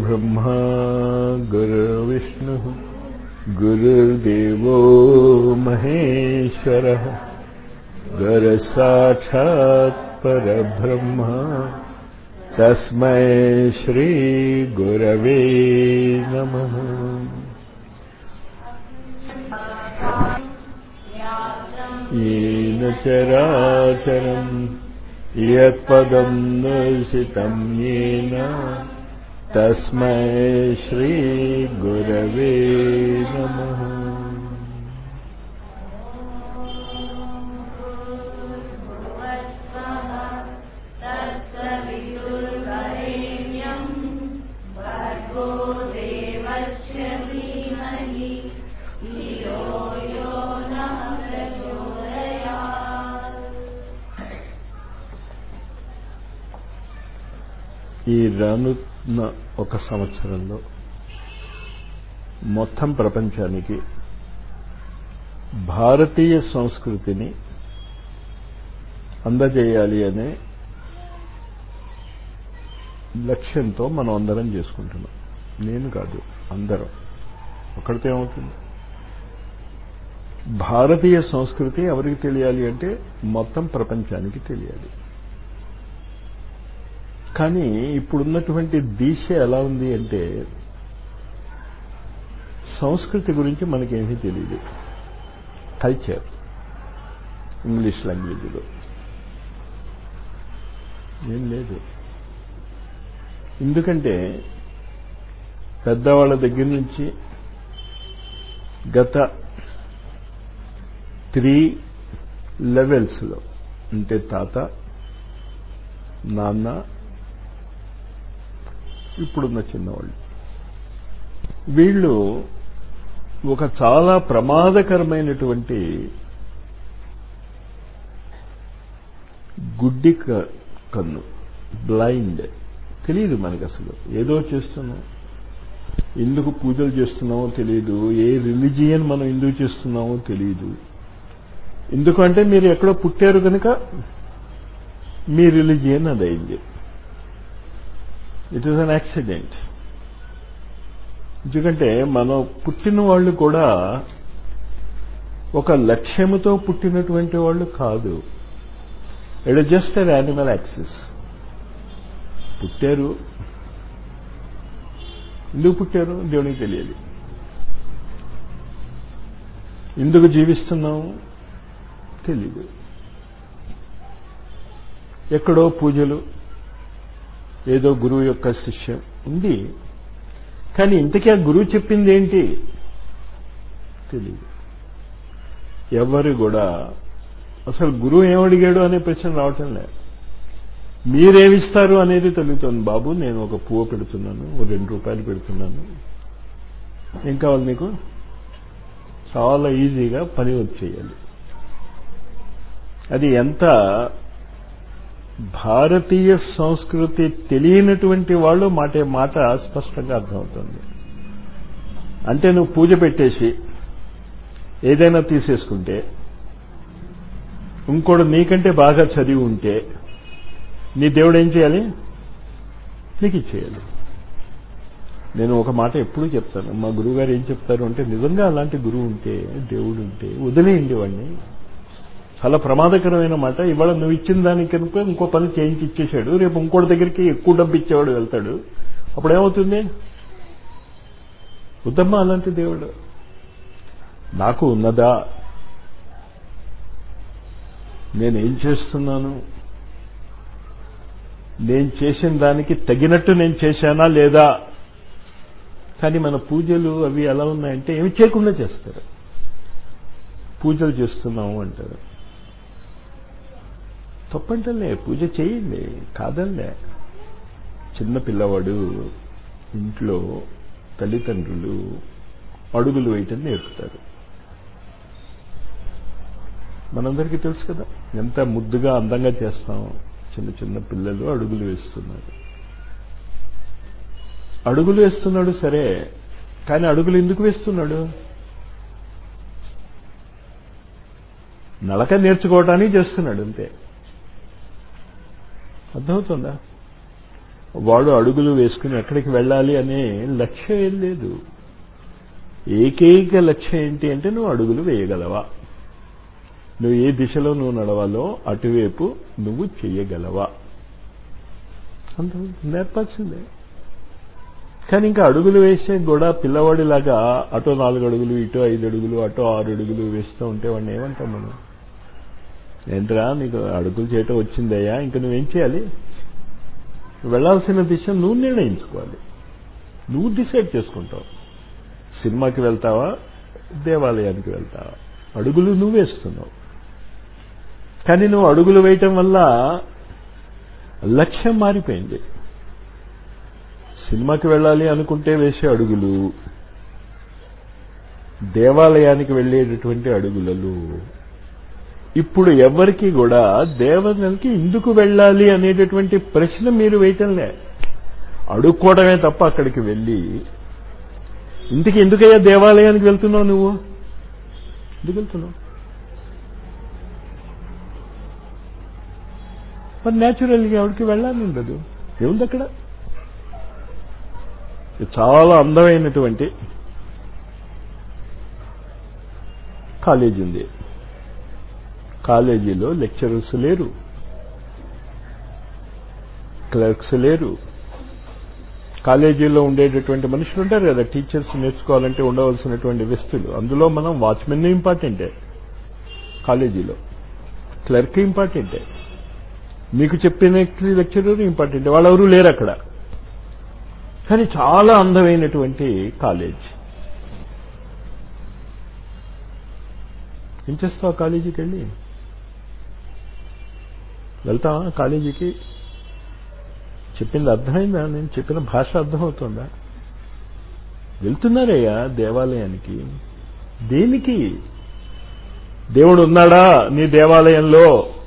गुरुर्ब्रह्मा गुरुर्विष्णुः गुरुर्देवो महेश्वरः गुरुसाक्षात् परब्रह्म तस्मै श्रीगुरवे नमः येन चराचरम् यत्पदम् दर्शितम् येन तस्मै श्रीगुरवे नमः ఈ రానున్న ఒక సంవత్సరంలో మొత్తం ప్రపంచానికి భారతీయ సంస్కృతిని అందజేయాలి అనే లక్ష్యంతో మనం అందరం చేసుకుంటున్నాం నేను కాదు అందరం ఒకరితో ఏమవుతుంది భారతీయ సంస్కృతి ఎవరికి తెలియాలి అంటే మొత్తం ప్రపంచానికి తెలియాలి కానీ ఇప్పుడున్నటువంటి దీక్ష ఎలా ఉంది అంటే సంస్కృతి గురించి మనకేమీ తెలియదు కల్చర్ ఇంగ్లీష్ లాంగ్వేజ్లో ఏం లేదు ఎందుకంటే పెద్దవాళ్ళ దగ్గర నుంచి గత త్రీ లెవెల్స్లో అంటే తాత నాన్న ఇప్పుడున్న చిన్నవాళ్ళు వీళ్ళు ఒక చాలా ప్రమాదకరమైనటువంటి గుడ్డి కన్ను బ్లైండ్ తెలియదు మనకు అసలు ఏదో చేస్తున్నాం ఎందుకు పూజలు చేస్తున్నామో తెలియదు ఏ రిలీజియన్ మనం ఎందుకు చేస్తున్నామో తెలియదు ఎందుకంటే మీరు ఎక్కడో పుట్టారు కనుక మీ రిలీజియన్ అదైంది ఇట్ ఈస్ అన్ యాక్సిడెంట్ ఎందుకంటే మనం పుట్టిన వాళ్ళు కూడా ఒక లక్ష్యముతో పుట్టినటువంటి వాళ్ళు కాదు it just an animal axis పుట్టారు ఎందుకు పుట్టారు దేవునికి తెలియదు ఎందుకు జీవిస్తున్నాము తెలీదు ఎక్కడో పూజలు ఏదో గురువు యొక్క శిష్యం ఉంది కానీ ఇంతకీ ఆ గురువు చెప్పింది ఏంటి తెలియదు ఎవరు కూడా అసలు గురువు ఏమడిగాడు అనే ప్రశ్న రావటం లేదు మీరేమిస్తారు అనేది తెలుగుతుంది బాబు నేను ఒక పువ్వు పెడుతున్నాను ఓ రెండు రూపాయలు పెడుతున్నాను ఏం కావాలి నీకు చాలా ఈజీగా పని వచ్చేయాలి అది ఎంత భారతీయ సంస్కృతి తెలియనటువంటి వాళ్ళు మాటే మాట స్పష్టంగా అర్థమవుతుంది అంటే నువ్వు పూజ పెట్టేసి ఏదైనా తీసేసుకుంటే ఇంకోడు నీకంటే బాగా చదివి ఉంటే నీ దేవుడు ఏం చేయాలి నీకు ఇచ్చేయాలి నేను ఒక మాట ఎప్పుడూ చెప్తాను మా గురువుగారు ఏం చెప్తారు అంటే నిజంగా అలాంటి గురువు ఉంటే దేవుడు ఉంటే వదిలేయండి వాడిని చాలా ప్రమాదకరమైన మాట ఇవాళ నువ్వు ఇచ్చిన దానికి కనుక ఇంకో పని చేయించి ఇచ్చేశాడు రేపు ఇంకోటి దగ్గరికి ఎక్కువ డబ్బు ఇచ్చేవాడు వెళ్తాడు అప్పుడు ఏమవుతుంది ఉత్తమ్మ అలాంటి దేవుడు నాకు ఉన్నదా నేనేం చేస్తున్నాను నేను చేసిన దానికి తగినట్టు నేను చేశానా లేదా కానీ మన పూజలు అవి ఎలా ఉన్నాయంటే ఏమి చేయకుండా చేస్తారు పూజలు చేస్తున్నాము అంటారు తప్పంటలే పూజ చేయండి కాదల్లే చిన్న పిల్లవాడు ఇంట్లో తల్లిదండ్రులు అడుగులు వేయటం నేర్పుతారు మనందరికీ తెలుసు కదా ఎంత ముద్దుగా అందంగా చేస్తాం చిన్న చిన్న పిల్లలు అడుగులు వేస్తున్నారు అడుగులు వేస్తున్నాడు సరే కానీ అడుగులు ఎందుకు వేస్తున్నాడు నడక నేర్చుకోవటానికి చేస్తున్నాడు అంతే అర్థమవుతుందా వాడు అడుగులు వేసుకుని ఎక్కడికి వెళ్ళాలి అనే లక్ష్యం ఏం లేదు ఏకైక లక్ష్యం ఏంటి అంటే నువ్వు అడుగులు వేయగలవా నువ్వు ఏ దిశలో నువ్వు నడవాలో అటువైపు నువ్వు చెయ్యగలవా అంత నేర్పాల్సిందే కానీ ఇంకా అడుగులు వేసే కూడా పిల్లవాడిలాగా అటో నాలుగు అడుగులు ఇటో ఐదు అడుగులు అటో ఆరు అడుగులు వేస్తూ ఉంటే వాడిని ఏమంటాం మనం ఏంట్రా నీకు అడుగులు చేయటం వచ్చిందయ్యా ఇంకా నువ్వేం చేయాలి వెళ్లాల్సిన దిశ నువ్వు నిర్ణయించుకోవాలి నువ్వు డిసైడ్ చేసుకుంటావు సినిమాకి వెళ్తావా దేవాలయానికి వెళ్తావా అడుగులు నువ్వు వేస్తున్నావు కానీ నువ్వు అడుగులు వేయటం వల్ల లక్ష్యం మారిపోయింది సినిమాకి వెళ్ళాలి అనుకుంటే వేసే అడుగులు దేవాలయానికి వెళ్ళేటటువంటి అడుగులలో ఇప్పుడు ఎవరికి కూడా దేవతలకి ఎందుకు వెళ్ళాలి అనేటటువంటి ప్రశ్న మీరు వేయటంలే అడుక్కోవడమే తప్ప అక్కడికి వెళ్ళి ఇంటికి ఎందుకయ్యా దేవాలయానికి వెళ్తున్నావు నువ్వు ఎందుకు వెళ్తున్నావు మరి న్యాచురల్గా ఎవరికి వెళ్ళాలని ఉండదు ఏముంది అక్కడ చాలా అందమైనటువంటి కాలేజీ ఉంది కాలేజీలో లెక్చరర్స్ లేరు క్లర్క్స్ లేరు కాలేజీలో ఉండేటటువంటి మనుషులు ఉంటారు కదా టీచర్స్ నేర్చుకోవాలంటే ఉండవలసినటువంటి వ్యక్తులు అందులో మనం వాచ్మెన్ ఇంపార్టెంటే కాలేజీలో క్లర్క్ ఇంపార్టెంటే మీకు చెప్పిన లెక్చరర్ ఇంపార్టెంట్ వాళ్ళెవరూ లేరు అక్కడ కానీ చాలా అందమైనటువంటి కాలేజ్ ఏం చేస్తావు కాలేజీకి వెళ్ళి వెళ్తావా కాలేజీకి చెప్పింది అర్థమైందా నేను చెప్పిన భాష అర్థమవుతుందా వెళ్తున్నారయ్యా దేవాలయానికి దేనికి దేవుడు ఉన్నాడా నీ దేవాలయంలో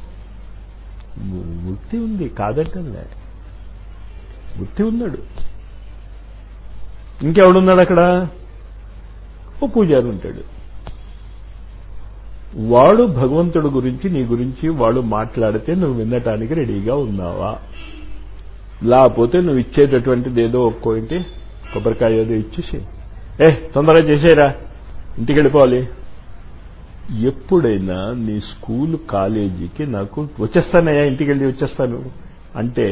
వృత్తి ఉంది కాదంటే వృత్తి ఉన్నాడు ఇంకెవడున్నాడు అక్కడ ఓ పూజారి ఉంటాడు వాడు భగవంతుడు గురించి నీ గురించి వాడు మాట్లాడితే నువ్వు వినటానికి రెడీగా ఉన్నావా లేకపోతే నువ్వు ఇచ్చేటటువంటిది ఏదో ఒక్కోంటి కొబ్బరికాయ ఏదో ఇచ్చేసి ఏ తొందరగా చేసేరా ఇంటికి వెళ్ళిపోవాలి ఎప్పుడైనా నీ స్కూల్ కాలేజీకి నాకు వచ్చేస్తానయ్యా ఇంటికి వెళ్ళి వచ్చేస్తాను అంటే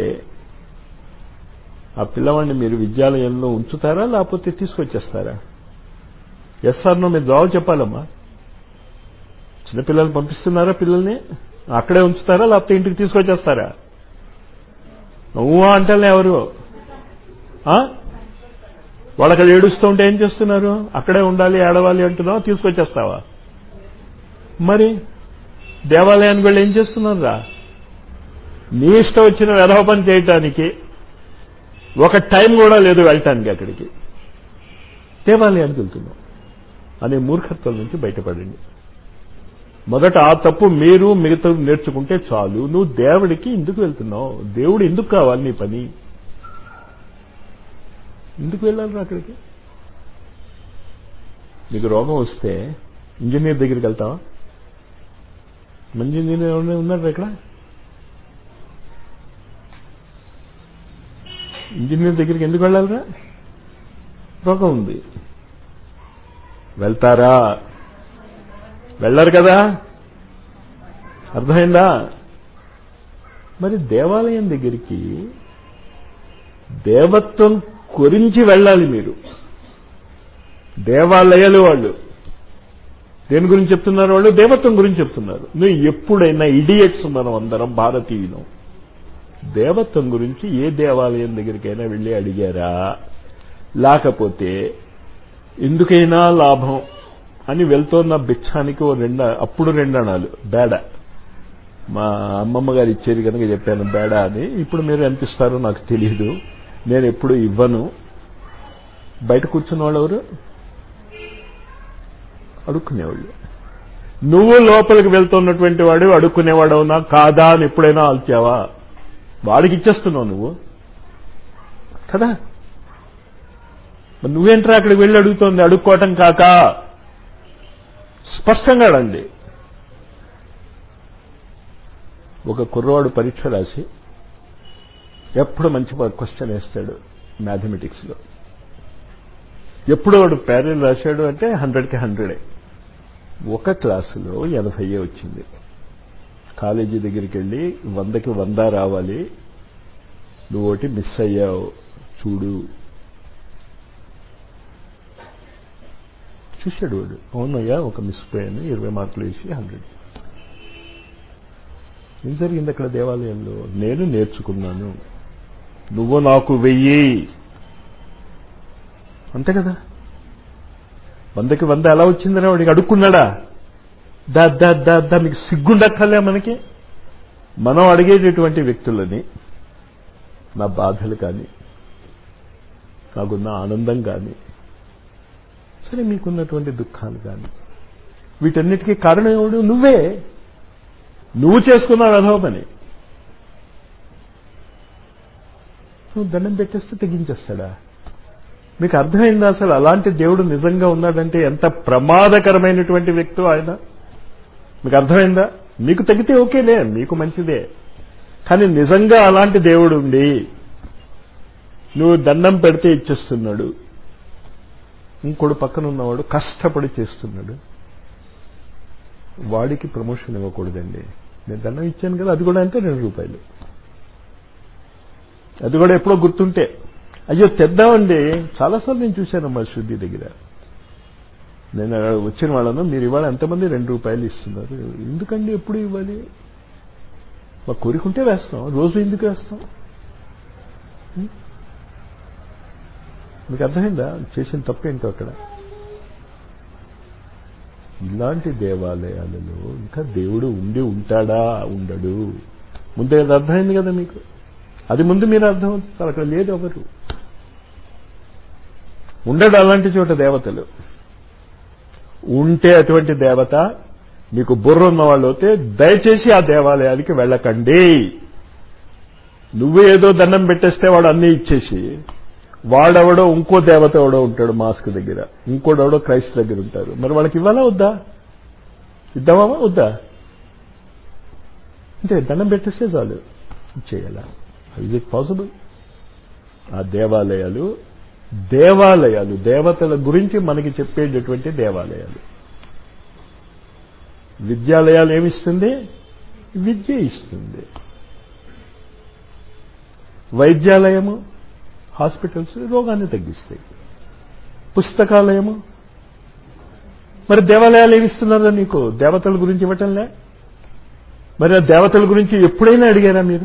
ఆ పిల్లవాడిని మీరు విద్యాలయంలో ఉంచుతారా లేకపోతే తీసుకొచ్చేస్తారా ఎస్ సార్ మీరు జవాబు చెప్పాలమ్మా చిన్నపిల్లల్ని పంపిస్తున్నారా పిల్లల్ని అక్కడే ఉంచుతారా లేకపోతే ఇంటికి తీసుకొచ్చేస్తారా నువ్వు అంటలే ఎవరు వాళ్ళు అక్కడ ఏడుస్తూ ఉంటే ఏం చేస్తున్నారు అక్కడే ఉండాలి ఏడవాలి అంటున్నావు తీసుకొచ్చేస్తావా మరి దేవాలయానికి వెళ్ళి ఏం చేస్తున్నారా నీ ఇష్టం వచ్చిన వెధవ పని చేయటానికి ఒక టైం కూడా లేదు వెళ్ళటానికి అక్కడికి దేవాలయానికి వెళ్తున్నాం అనే మూర్ఖత్వం నుంచి బయటపడండి మొదట ఆ తప్పు మీరు మిగతా నేర్చుకుంటే చాలు నువ్వు దేవుడికి ఎందుకు వెళ్తున్నావు దేవుడు ఎందుకు కావాలి నీ పని ఎందుకు వెళ్ళాలి అక్కడికి నీకు రోగం వస్తే ఇంజనీర్ దగ్గరికి వెళ్తావా మంచి ఇంజనీర్ ఎవరైనా ఉన్నారు ఇక్కడ ఇంజనీర్ దగ్గరికి ఎందుకు వెళ్ళాలిరా రోగం ఉంది వెళ్తారా వెళ్ళరు కదా అర్థమైందా మరి దేవాలయం దగ్గరికి దేవత్వం గురించి వెళ్ళాలి మీరు దేవాలయాలు వాళ్ళు దేని గురించి చెప్తున్నారు వాళ్ళు దేవత్వం గురించి చెప్తున్నారు నువ్వు ఎప్పుడైనా ఇడియట్స్ మనం అందరం భారతీయులం దేవత్వం గురించి ఏ దేవాలయం దగ్గరికైనా వెళ్ళి అడిగారా లేకపోతే ఎందుకైనా లాభం అని వెళ్తోన్న భిక్షానికి ఓ రెండు అప్పుడు రెండణాలు బేడ మా అమ్మమ్మ గారు ఇచ్చేది కనుక చెప్పాను బేడ అని ఇప్పుడు మీరు ఎంత ఇస్తారో నాకు తెలియదు నేను ఎప్పుడు ఇవ్వను బయట కూర్చున్న వాళ్ళు ఎవరు అడుక్కునేవాళ్ళు నువ్వు లోపలికి వెళ్తున్నటువంటి వాడు అడుక్కునేవాడవునా కాదా అని ఎప్పుడైనా ఆల్చావా వాడికి ఇచ్చేస్తున్నావు నువ్వు కదా మరి నువ్వేంట్రా అక్కడికి వెళ్ళి అడుగుతోంది అడుక్కోవటం కాక స్పష్టంగా అడండి ఒక కుర్రవాడు పరీక్ష రాసి ఎప్పుడు మంచి క్వశ్చన్ వేస్తాడు మ్యాథమెటిక్స్లో ఎప్పుడు వాడు ప్యారెల్ రాశాడు అంటే హండ్రెడ్కి హండ్రెడే ఒక క్లాసులో ఎనభైయే వచ్చింది కాలేజీ దగ్గరికి వెళ్ళి వందకి వంద రావాలి నువ్వు ఒకటి మిస్ అయ్యావు చూడు చూశాడు వాడు అవునయ్యా ఒక మిస్ పోయాను ఇరవై మార్కులు వేసి హండ్రెడ్ ఏం జరిగింది అక్కడ దేవాలయంలో నేను నేర్చుకున్నాను నువ్వు నాకు వెయ్యి అంతే కదా వందకి వంద ఎలా వచ్చిందని వాడికి అడుక్కున్నాడా దా దా దా దా మీకు సిగ్గుండక్కర్లే మనకి మనం అడిగేటటువంటి వ్యక్తులని నా బాధలు కానీ నాకున్న ఆనందం కానీ సరే మీకున్నటువంటి దుఃఖాలు కానీ వీటన్నిటికీ కారణం ఎవడు నువ్వే నువ్వు చేసుకున్నావు అధవ పని నువ్వు దండం పెట్టేస్తే తెగించేస్తాడా మీకు అర్థమైందా అసలు అలాంటి దేవుడు నిజంగా ఉన్నాడంటే ఎంత ప్రమాదకరమైనటువంటి వ్యక్తి ఆయన మీకు అర్థమైందా మీకు తగ్గితే ఓకేలే మీకు మంచిదే కానీ నిజంగా అలాంటి దేవుడు ఉండి నువ్వు దండం పెడితే ఇచ్చేస్తున్నాడు ఇంకోడు పక్కన ఉన్నవాడు కష్టపడి చేస్తున్నాడు వాడికి ప్రమోషన్ ఇవ్వకూడదండి నేను దండం ఇచ్చాను కదా అది కూడా అంతే రెండు రూపాయలు అది కూడా ఎప్పుడో గుర్తుంటే అయ్యో తెద్దామండి చాలాసార్లు నేను చూశానమ్మా శుద్ధి దగ్గర నేను వచ్చిన వాళ్ళను మీరు ఇవాళ ఎంతమంది రెండు రూపాయలు ఇస్తున్నారు ఎందుకండి ఎప్పుడు ఇవ్వాలి మా కోరికుంటే వేస్తాం రోజు ఎందుకు వేస్తాం మీకు అర్థమైందా చేసిన తప్పేంటో అక్కడ ఇలాంటి దేవాలయాలలో ఇంకా దేవుడు ఉండి ఉంటాడా ఉండడు ముందే అది అర్థమైంది కదా మీకు అది ముందు మీరు అర్థమవుతుంది అక్కడ లేదు ఎవరు ఉండడు అలాంటి చోట దేవతలు ఉంటే అటువంటి దేవత మీకు బుర్ర ఉన్న వాళ్ళు అయితే దయచేసి ఆ దేవాలయానికి వెళ్ళకండి నువ్వే ఏదో దండం పెట్టేస్తే వాడు అన్నీ ఇచ్చేసి వాడెవడో ఇంకో దేవత ఎవడో ఉంటాడు మాస్క్ దగ్గర ఇంకోడెవడో క్రైస్ట్ దగ్గర ఉంటారు మరి వాళ్ళకి ఇవ్వాలా వద్దా ఇద్దామా వద్దా అంటే దండం పెట్టేస్తే చాలు చేయాలా ఇజ్ ఇట్ పాసిబుల్ ఆ దేవాలయాలు దేవాలయాలు దేవతల గురించి మనకి చెప్పేటటువంటి దేవాలయాలు విద్యాలయాలు ఏమిస్తుంది విద్య ఇస్తుంది వైద్యాలయము హాస్పిటల్స్ రోగాన్ని తగ్గిస్తాయి పుస్తకాలయము మరి దేవాలయాలు ఏమిస్తున్నారో నీకు దేవతల గురించి ఇవ్వటంలే మరి ఆ దేవతల గురించి ఎప్పుడైనా అడిగారా మీరు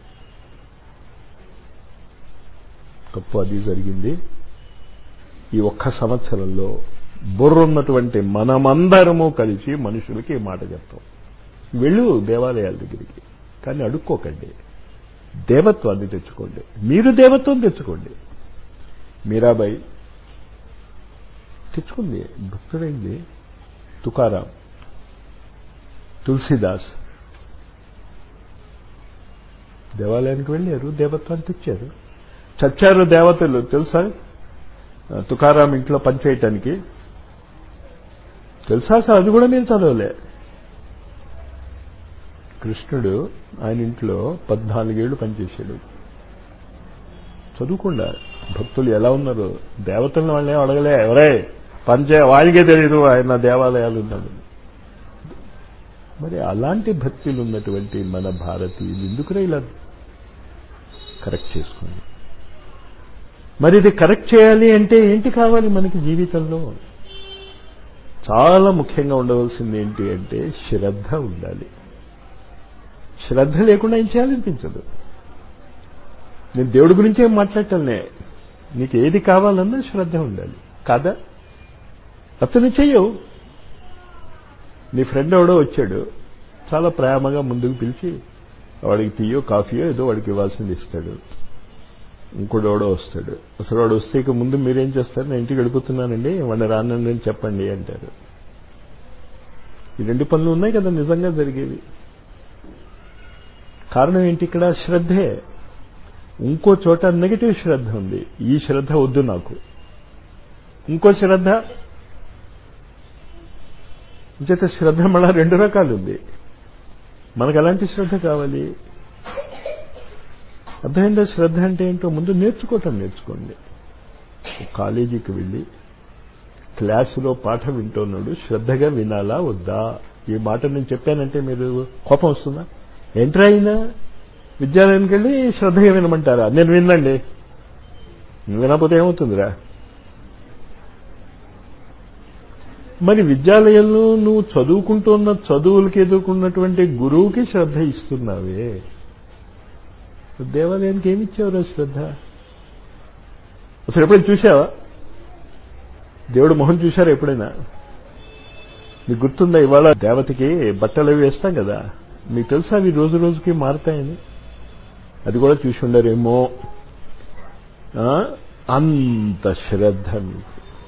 తప్పు అది జరిగింది ఈ ఒక్క సంవత్సరంలో బుర్రున్నటువంటి మనమందరము కలిసి మనుషులకి ఈ మాట చెప్తాం వెళ్ళు దేవాలయాల దగ్గరికి కానీ అడుక్కోకండి దేవత్వాన్ని తెచ్చుకోండి మీరు దేవత్వం తెచ్చుకోండి మీరాబాయి తెచ్చుకుంది భక్తుడైంది తుకారాం తులసిదాస్ దేవాలయానికి వెళ్ళారు దేవత్వాన్ని తెచ్చారు చచ్చారు దేవతలు తెలుసా తుకారాం ఇంట్లో పనిచేయటానికి తెలుసా సార్ అది కూడా మీరు చదవలే కృష్ణుడు ఆయన ఇంట్లో పద్నాలుగేళ్లు పనిచేశాడు చదువుకుండా భక్తులు ఎలా ఉన్నారు దేవతలను వాళ్ళే అడగలే ఎవరే పనిచే వాళ్ళకే తెలియదు ఆయన దేవాలయాలు ఉన్నాడు మరి అలాంటి భక్తులు ఉన్నటువంటి మన భారతీయులు ఎందుకురా ఇలా కరెక్ట్ చేసుకోండి మరి ఇది కరెక్ట్ చేయాలి అంటే ఏంటి కావాలి మనకి జీవితంలో చాలా ముఖ్యంగా ఉండవలసింది ఏంటి అంటే శ్రద్ధ ఉండాలి శ్రద్ధ లేకుండా ఏం చేయాలనిపించదు నేను దేవుడి గురించి ఏం మాట్లాడటంలే నీకు ఏది కావాలన్నా శ్రద్ధ ఉండాలి కాదా అతను చెయ్యవు నీ ఫ్రెండ్ ఎవడో వచ్చాడు చాలా ప్రేమగా ముందుకు పిలిచి వాడికి టీయో కాఫీయో ఏదో వాడికి ఇవ్వాల్సింది ఇస్తాడు ఇంకోటి ఎవడో వస్తాడు అసలు వాడు వస్తే ఇక ముందు మీరేం చేస్తారు నేను ఇంటికి వెళ్ళిపోతున్నానండి వాడిని రానండి అని చెప్పండి అంటారు ఈ రెండు పనులు ఉన్నాయి కదా నిజంగా జరిగేవి కారణం ఏంటి ఇక్కడ శ్రద్ధే ఇంకో చోట నెగిటివ్ శ్రద్ధ ఉంది ఈ శ్రద్ధ వద్దు నాకు ఇంకో శ్రద్ధ చేత శ్రద్ధ మళ్ళా రెండు రకాలు ఉంది మనకు ఎలాంటి శ్రద్ధ కావాలి అర్థమైందా శ్రద్ధ అంటే ఏంటో ముందు నేర్చుకోవటం నేర్చుకోండి కాలేజీకి వెళ్ళి క్లాసులో పాఠం వింటున్నాడు శ్రద్ధగా వినాలా వద్దా ఈ మాట నేను చెప్పానంటే మీరు కోపం వస్తుందా ఏంట్రా అయినా విద్యాలయానికి వెళ్ళి శ్రద్ధగా వినమంటారా నేను వినండి వినకపోతే ఏమవుతుందిరా మరి విద్యాలయంలో నువ్వు చదువుకుంటున్న చదువులకి ఎదుర్కొన్నటువంటి గురువుకి శ్రద్ధ ఇస్తున్నావే దేవాలయానికి ఏమిచ్చావురా శ్రద్ధ అసలు ఎప్పుడైనా చూసావా దేవుడు మొహం చూశారా ఎప్పుడైనా మీకు గుర్తుందా ఇవాళ దేవతకి బట్టలు అవి వేస్తాం కదా మీకు తెలుసా అవి రోజు రోజుకి మారుతాయని అది కూడా చూసి ఉండరేమో అంత శ్రద్ధ మీకు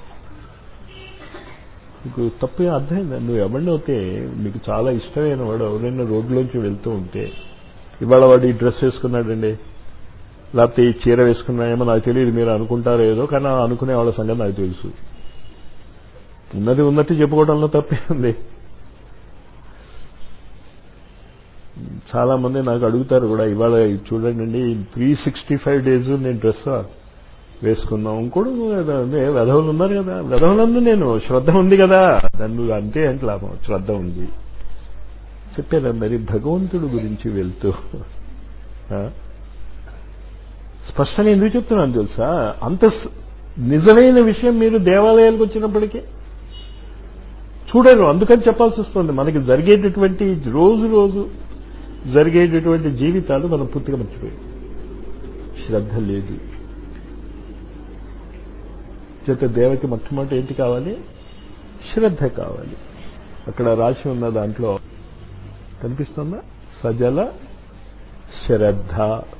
మీకు తప్పు అర్థమైందా నువ్వు ఎవరిని అవుతే మీకు చాలా ఇష్టమైన వాడు ఎవరైనా రోడ్లోంచి వెళ్తూ ఉంటే ఇవాళ వాడు ఈ డ్రెస్ వేసుకున్నాడండి లేకపోతే ఈ చీర వేసుకున్నాయేమో నాకు తెలియదు మీరు అనుకుంటారో ఏదో కానీ అనుకునే వాళ్ళ సంగతి నాకు తెలుసు ఉన్నది ఉన్నట్టు చెప్పుకోవడంలో తప్పే ఉంది చాలా మంది నాకు అడుగుతారు కూడా ఇవాళ చూడండి త్రీ సిక్స్టీ ఫైవ్ డేస్ నేను డ్రెస్ వేసుకున్నాం ఇంకోడు వెధవులు ఉన్నారు కదా వెధవులందు నేను శ్రద్ధ ఉంది కదా నన్ను అంతే అంటే లాభం శ్రద్ధ ఉంది చెప్పారా మరి భగవంతుడు గురించి వెళ్తూ స్పష్టంగా ఎందుకు చెప్తున్నాను తెలుసా అంత నిజమైన విషయం మీరు దేవాలయాలకు వచ్చినప్పటికీ చూడరు అందుకని చెప్పాల్సి వస్తుంది మనకి జరిగేటటువంటి రోజు రోజు జరిగేటటువంటి జీవితాలు మనం పూర్తిగా మర్చిపోయాం శ్రద్ధ లేదు చేత దేవకి మొట్టమొదటి ఏంటి కావాలి శ్రద్ధ కావాలి అక్కడ రాసి ఉన్న దాంట్లో కనిపిస్తుందా సజల శ్రద్ధ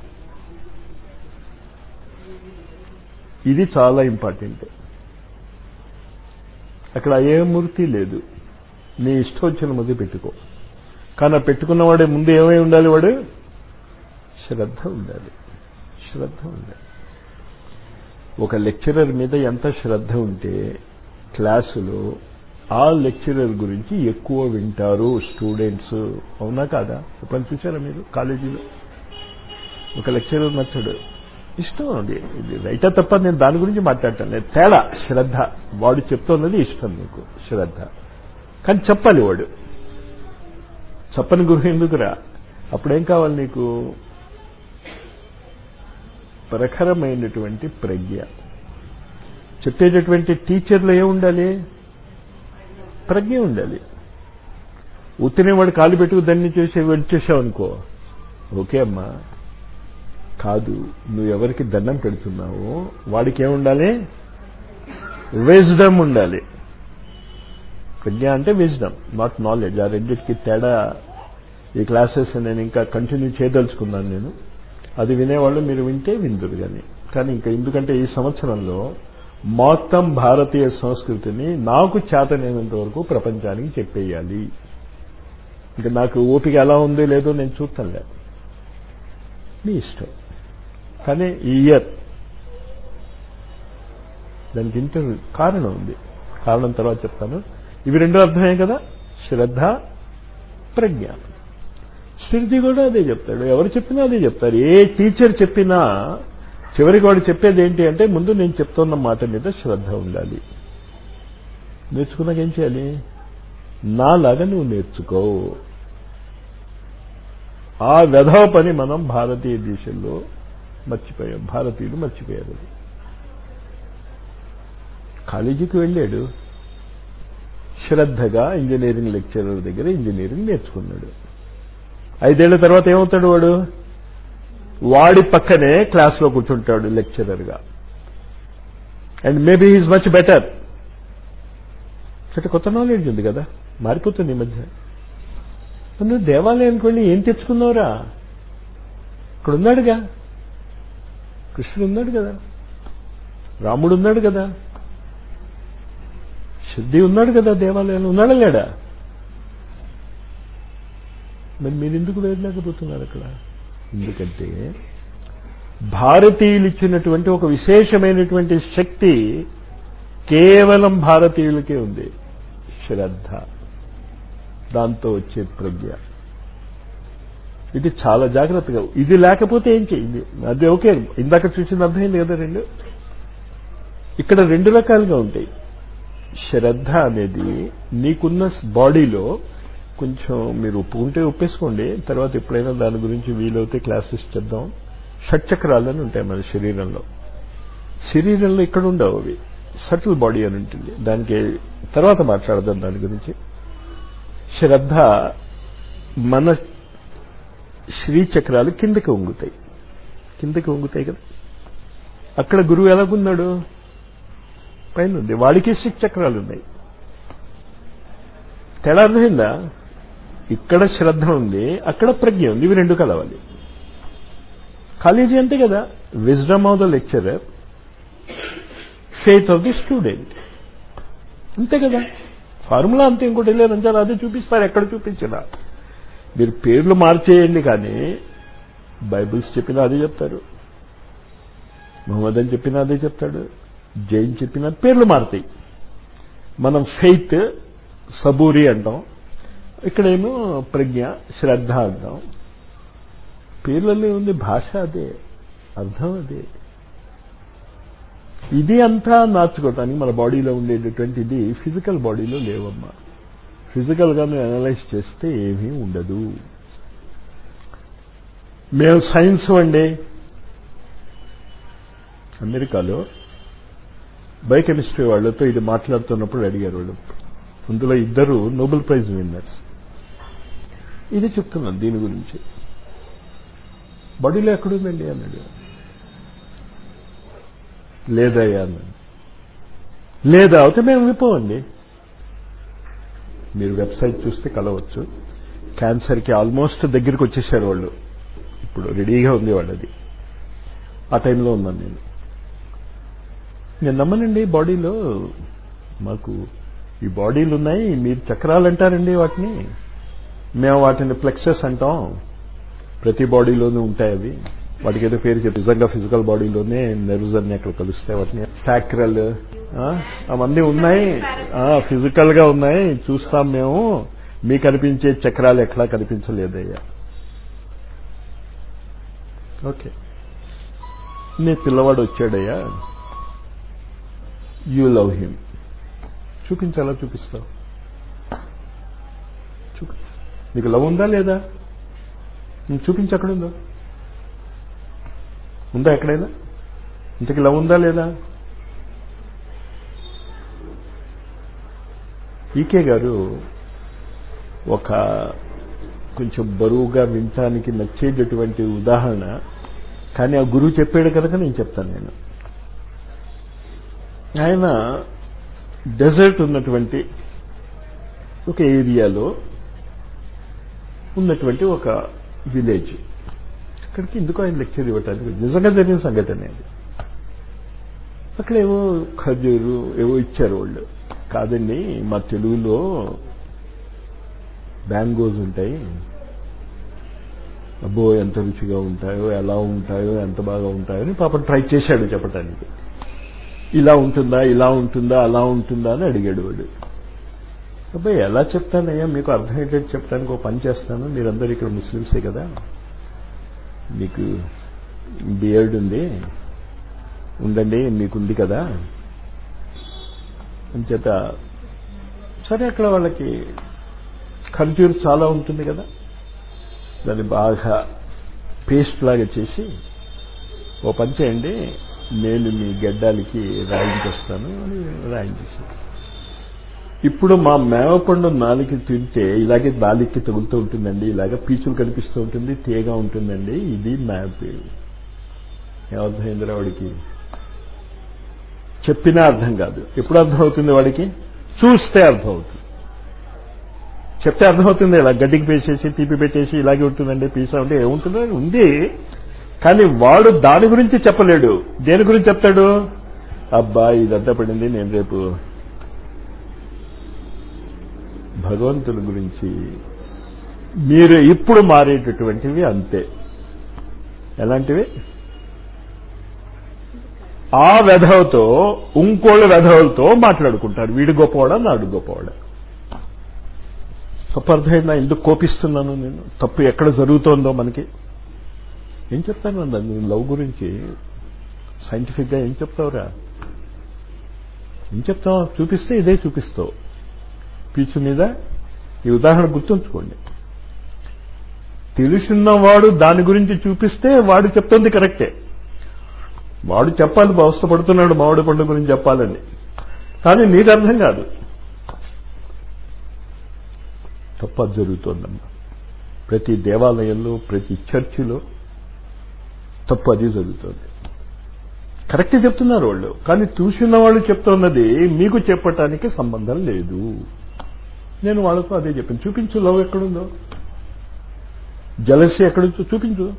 ఇది చాలా ఇంపార్టెంట్ అక్కడ ఏ మూర్తి లేదు నీ ఇష్టం వచ్చిన ముందు పెట్టుకో కానీ పెట్టుకున్నవాడే ముందు ఏమై ఉండాలి వాడు శ్రద్ధ ఉండాలి శ్రద్ధ ఉండాలి ఒక లెక్చరర్ మీద ఎంత శ్రద్ధ ఉంటే క్లాసులో ఆ లెక్చరర్ గురించి ఎక్కువ వింటారు స్టూడెంట్స్ అవునా కాదా ఎప్పుడైనా చూసారా మీరు కాలేజీలో ఒక లెక్చరర్ నచ్చడు ఇష్టం అది ఇది రైటా తప్ప నేను దాని గురించి మాట్లాడతాను లేదు తేడా శ్రద్ధ వాడు చెప్తున్నది ఇష్టం నీకు శ్రద్ధ కానీ చెప్పాలి వాడు చెప్పని గురువు ఎందుకురా అప్పుడేం కావాలి నీకు ప్రఖరమైనటువంటి ప్రజ్ఞ చెప్పేటటువంటి టీచర్లు ఏముండాలి ప్రజ్ఞ ఉండాలి ఉత్తినే వాడు కాలు పెట్టుకు దాన్ని చేసి వచ్చేసావు అనుకో ఓకే అమ్మా కాదు నువ్వు ఎవరికి దండం పెడుతున్నావో వాడికి ఏముండాలి విజ్డమ్ ఉండాలి ప్రజ్ఞ అంటే విజ్డమ్ నాట్ నాలెడ్జ్ ఆ రెండింటికి తేడా ఈ క్లాసెస్ నేను ఇంకా కంటిన్యూ చేయదలుచుకున్నాను నేను అది వినేవాళ్ళు మీరు వింటే విందురు కానీ కానీ ఇంకా ఎందుకంటే ఈ సంవత్సరంలో మొత్తం భారతీయ సంస్కృతిని నాకు చేతనైనంత వరకు ప్రపంచానికి చెప్పేయాలి ఇంకా నాకు ఓపిక ఎలా ఉందో లేదో నేను చూస్తానులే మీ ఇష్టం కానీ ఈ ఇయర్ దానికి ఇంత కారణం ఉంది కారణం తర్వాత చెప్తాను ఇవి రెండో అర్థమే కదా శ్రద్ధ ప్రజ్ఞ శృతి కూడా అదే చెప్తాడు ఎవరు చెప్పినా అదే చెప్తారు ఏ టీచర్ చెప్పినా చివరికి వాడు చెప్పేది ఏంటి అంటే ముందు నేను చెప్తున్న మాట మీద శ్రద్ధ ఉండాలి నేర్చుకున్నాక ఏం చేయాలి నాలాగా నువ్వు నేర్చుకో ఆ వెధవ పని మనం భారతీయ దేశంలో మర్చిపోయాం భారతీయులు మర్చిపోయారు కాలేజీకి వెళ్ళాడు శ్రద్ధగా ఇంజనీరింగ్ లెక్చరర్ దగ్గర ఇంజనీరింగ్ నేర్చుకున్నాడు ఐదేళ్ల తర్వాత ఏమవుతాడు వాడు వాడి పక్కనే క్లాస్లో కూర్చుంటాడు లెక్చరర్గా and maybe is much better అంటే కొత్త నాలెడ్జ్ ఉంది కదా మారిపోతుంది ఈ మధ్య నువ్వు దేవాలయానికి వెళ్ళి ఏం తెచ్చుకున్నావురా ఇక్కడ ఉన్నాడుగా కృష్ణుడు ఉన్నాడు కదా రాముడు ఉన్నాడు కదా శుద్ధి ఉన్నాడు కదా దేవాలయంలో ఉన్నాడా లేడా మరి మీరు ఎందుకు వెళ్ళలేకపోతున్నారు అక్కడ ఎందుకంటే భారతీయులు ఇచ్చినటువంటి ఒక విశేషమైనటువంటి శక్తి కేవలం భారతీయులకే ఉంది శ్రద్ధ దాంతో వచ్చే ప్రజ్ఞ ఇది చాలా జాగ్రత్తగా ఇది లేకపోతే ఏం చేయండి అది ఓకే ఇందాక చూసింది అర్థమైంది కదా రెండు ఇక్కడ రెండు రకాలుగా ఉంటాయి శ్రద్ధ అనేది నీకున్న బాడీలో కొంచెం మీరు ఒప్పుకుంటే ఒప్పేసుకోండి తర్వాత ఎప్పుడైనా దాని గురించి వీలవుతే క్లాసెస్ చెప్దాం షట్చక్రాలని ఉంటాయి మన శరీరంలో శరీరంలో ఇక్కడ ఉండవు అవి సటిల్ బాడీ అని ఉంటుంది దానికి తర్వాత మాట్లాడదాం దాని గురించి శ్రద్ధ మన శ్రీచక్రాలు కిందకి వంగుతాయి కిందకి వంగుతాయి కదా అక్కడ గురువు ఎలాగున్నాడు పైన ఉంది వాడికి చక్రాలు ఉన్నాయి తేడా అర్థమైందా ఇక్కడ శ్రద్ధ ఉంది అక్కడ ప్రజ్ఞ ఉంది ఇవి రెండు కలవాలి కాలేజీ అంతే కదా wisdom of the lecturer faith of the student అంతే కదా ఫార్ములా అంతే ఇంకోటి లేదంటారు అదే చూపిస్తారు ఎక్కడ చూపించినా మీరు పేర్లు మార్చేయండి కానీ బైబిల్స్ చెప్పినా అదే చెప్తారు మహమ్మద్ అని చెప్పినా అదే చెప్తాడు జైన్ చెప్పిన పేర్లు మారుతాయి మనం ఫెయిత్ సబూరి అంటాం ఇక్కడేమో ప్రజ్ఞ శ్రద్ధ అంటాం పేర్లలో ఉంది భాష అదే అర్థం అదే ఇది అంతా నాచుకోవటానికి మన బాడీలో ఉండేటటువంటి ఇది ఫిజికల్ బాడీలో లేవమ్మా ఫిజికల్గా మేము అనలైజ్ చేస్తే ఏమీ ఉండదు మేము సైన్స్ అండి అమెరికాలో బయోకెమిస్ట్రీ వాళ్ళతో ఇది మాట్లాడుతున్నప్పుడు అడిగారు వాళ్ళు అందులో ఇద్దరు నోబెల్ ప్రైజ్ విన్నర్స్ ఇది చెప్తున్నాను దీని గురించి బాడీలో ఎక్కడుందండి అన్నాడు లేదయ్యా అన్నాడు లేదా అయితే మేము విపోవండి మీరు వెబ్సైట్ చూస్తే కలవచ్చు క్యాన్సర్కి ఆల్మోస్ట్ దగ్గరికి వచ్చేసారు వాళ్ళు ఇప్పుడు రెడీగా ఉంది వాళ్ళది ఆ టైంలో ఉన్నాను నేను నేను నమ్మనండి బాడీలో మాకు ఈ బాడీలు ఉన్నాయి మీరు చక్రాలు అంటారండి వాటిని మేము వాటిని ప్లెక్సెస్ అంటాం ప్రతి బాడీలోనూ ఉంటాయి అవి వాటికి ఏదో పేరు చెప్పి నిజంగా ఫిజికల్ బాడీలోనే నెర్వ్స్ అన్ని అక్కడ కలుస్తాయి వాటిని సాక్రల్ అవన్నీ ఉన్నాయి ఫిజికల్ గా ఉన్నాయి చూస్తాం మేము మీకు కనిపించే చక్రాలు ఎక్కడా కనిపించలేదయ్యా ఓకే నీ పిల్లవాడు వచ్చాడయ్యా యూ లవ్ హిమ్ చూపించాలా చూపిస్తావు చూపి నీకు లవ్ ఉందా లేదా నువ్వు చూపించి ఎక్కడుందో ఉందా ఎక్కడైనా ఇంతకి లవ్ ఉందా లేదా ఈకే గారు ఒక కొంచెం బరువుగా వినటానికి నచ్చేటటువంటి ఉదాహరణ కానీ ఆ గురువు చెప్పాడు కనుక నేను చెప్తాను నేను ఆయన డెజర్ట్ ఉన్నటువంటి ఒక ఏరియాలో ఉన్నటువంటి ఒక విలేజ్ అక్కడికి ఎందుకు ఆయన లెక్చర్ ఇవ్వటానికి నిజంగా జరిగిన సంగతి అనేది అక్కడ ఏవో ఖజూరు ఏవో ఇచ్చారు వాళ్ళు కాదండి మా తెలుగులో బ్యాంగోస్ ఉంటాయి అబ్బో ఎంత రుచిగా ఉంటాయో ఎలా ఉంటాయో ఎంత బాగా ఉంటాయో అని పాపం ట్రై చేశాడు చెప్పటానికి ఇలా ఉంటుందా ఇలా ఉంటుందా అలా ఉంటుందా అని అడిగాడు వాడు అబ్బాయి ఎలా చెప్తానయ్యా మీకు అర్థమయ్యేటట్టు చెప్పడానికి ఒక పని చేస్తాను మీరందరూ ఇక్కడ ముస్లిమ్సే కదా మీకు బియర్డ్ ఉంది ఉండండి మీకుంది కదా అంచేత సరే అక్కడ వాళ్ళకి ఖర్జూర్ చాలా ఉంటుంది కదా దాన్ని బాగా పేస్ట్ లాగా చేసి ఓ పని చేయండి నేను మీ గడ్డాలకి రాయించేస్తాను అని రాయించేసాను ఇప్పుడు మా మేవపండు నాలికి తింటే ఇలాగే నాలికి తగులుతూ ఉంటుందండి ఇలాగ పీచులు కనిపిస్తూ ఉంటుంది తీయగా ఉంటుందండి ఇది మ్యాప్ ఏమర్థమైందిరా వాడికి చెప్పినా అర్థం కాదు ఎప్పుడు అర్థమవుతుంది వాడికి చూస్తే అర్థమవుతుంది చెప్తే అర్థమవుతుంది ఇలా గడ్డికి పేసేసి తీపి పెట్టేసి ఇలాగే ఉంటుందండి పీసా ఉంటే ఏముంటుందో ఉంది కానీ వాడు దాని గురించి చెప్పలేడు దేని గురించి చెప్తాడు అబ్బా ఇదంతా పడింది నేను రేపు భగవంతుడి గురించి మీరు ఇప్పుడు మారేటటువంటివి అంతే ఎలాంటివి ఆ వెధవతో ఇంకోళ్ళ వెధవలతో మాట్లాడుకుంటారు వీడు గొప్పవాడా నాడు గొప్పవాడా తప్పు అర్థమైందా ఎందుకు కోపిస్తున్నాను నేను తప్పు ఎక్కడ జరుగుతోందో మనకి ఏం చెప్తాను అన్న నేను లవ్ గురించి సైంటిఫిక్గా ఏం చెప్తావురా ఏం చెప్తావు చూపిస్తే ఇదే చూపిస్తావు పీచు మీద ఈ ఉదాహరణ గుర్తుంచుకోండి తెలుసున్నవాడు దాని గురించి చూపిస్తే వాడు చెప్తుంది కరెక్టే వాడు చెప్పాలి అవస్థపడుతున్నాడు మామిడి పండు గురించి చెప్పాలని కానీ నీకు అర్థం కాదు తప్ప జరుగుతోందమ్మా ప్రతి దేవాలయంలో ప్రతి చర్చిలో తప్పు అది జరుగుతోంది కరెక్ట్ చెప్తున్నారు వాళ్ళు కానీ చూసిన వాళ్ళు చెప్తున్నది మీకు చెప్పటానికి సంబంధం లేదు నేను వాళ్ళకు అదే చెప్పాను చూపించు లవ్ ఎక్కడుందో జలసి ఎక్కడుందో చూపించు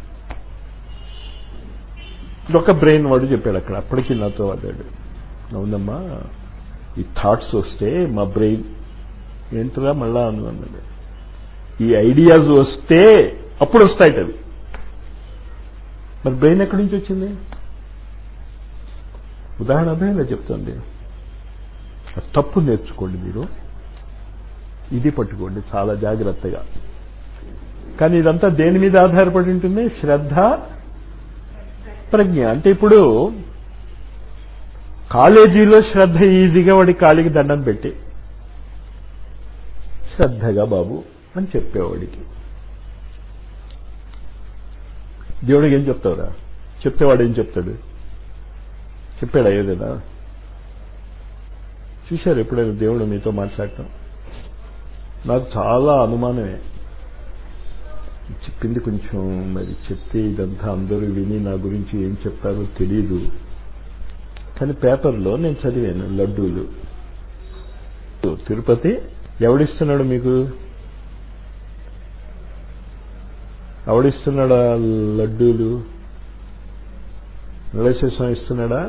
ఒక బ్రెయిన్ వాడు చెప్పాడు అక్కడ అప్పటికి నాతో వాడాడు అవునమ్మా ఈ థాట్స్ వస్తే మా బ్రెయిన్ ఏంటరా మళ్ళా అను అన్నాడు ఈ ఐడియాస్ వస్తే అప్పుడు వస్తాయి అవి మరి బ్రెయిన్ ఎక్కడి నుంచి వచ్చింది ఉదాహరణ అర్థమైందా చెప్తుంది తప్పు నేర్చుకోండి మీరు ఇది పట్టుకోండి చాలా జాగ్రత్తగా కానీ ఇదంతా దేని మీద ఆధారపడి ఉంటుంది శ్రద్ధ ప్రజ్ఞ అంటే ఇప్పుడు కాలేజీలో శ్రద్ధ ఈజీగా వాడి కాలికి దండం పెట్టి శ్రద్ధగా బాబు అని చెప్పేవాడికి దేవుడికి ఏం చెప్తావురా చెప్తే వాడు ఏం చెప్తాడు చెప్పాడా ఏదైనా చూశారు ఎప్పుడైనా దేవుడు మీతో మాట్లాడటం నాకు చాలా అనుమానమే చెప్పింది కొంచెం మరి చెప్తే ఇదంతా అందరూ విని నా గురించి ఏం చెప్తారో తెలియదు కానీ పేపర్లో నేను చదివాను లడ్డూలు తిరుపతి ఎవడిస్తున్నాడు మీకు ఎవడిస్తున్నాడా లడ్డూలు వెంకటేశ్వర ఇస్తున్నాడా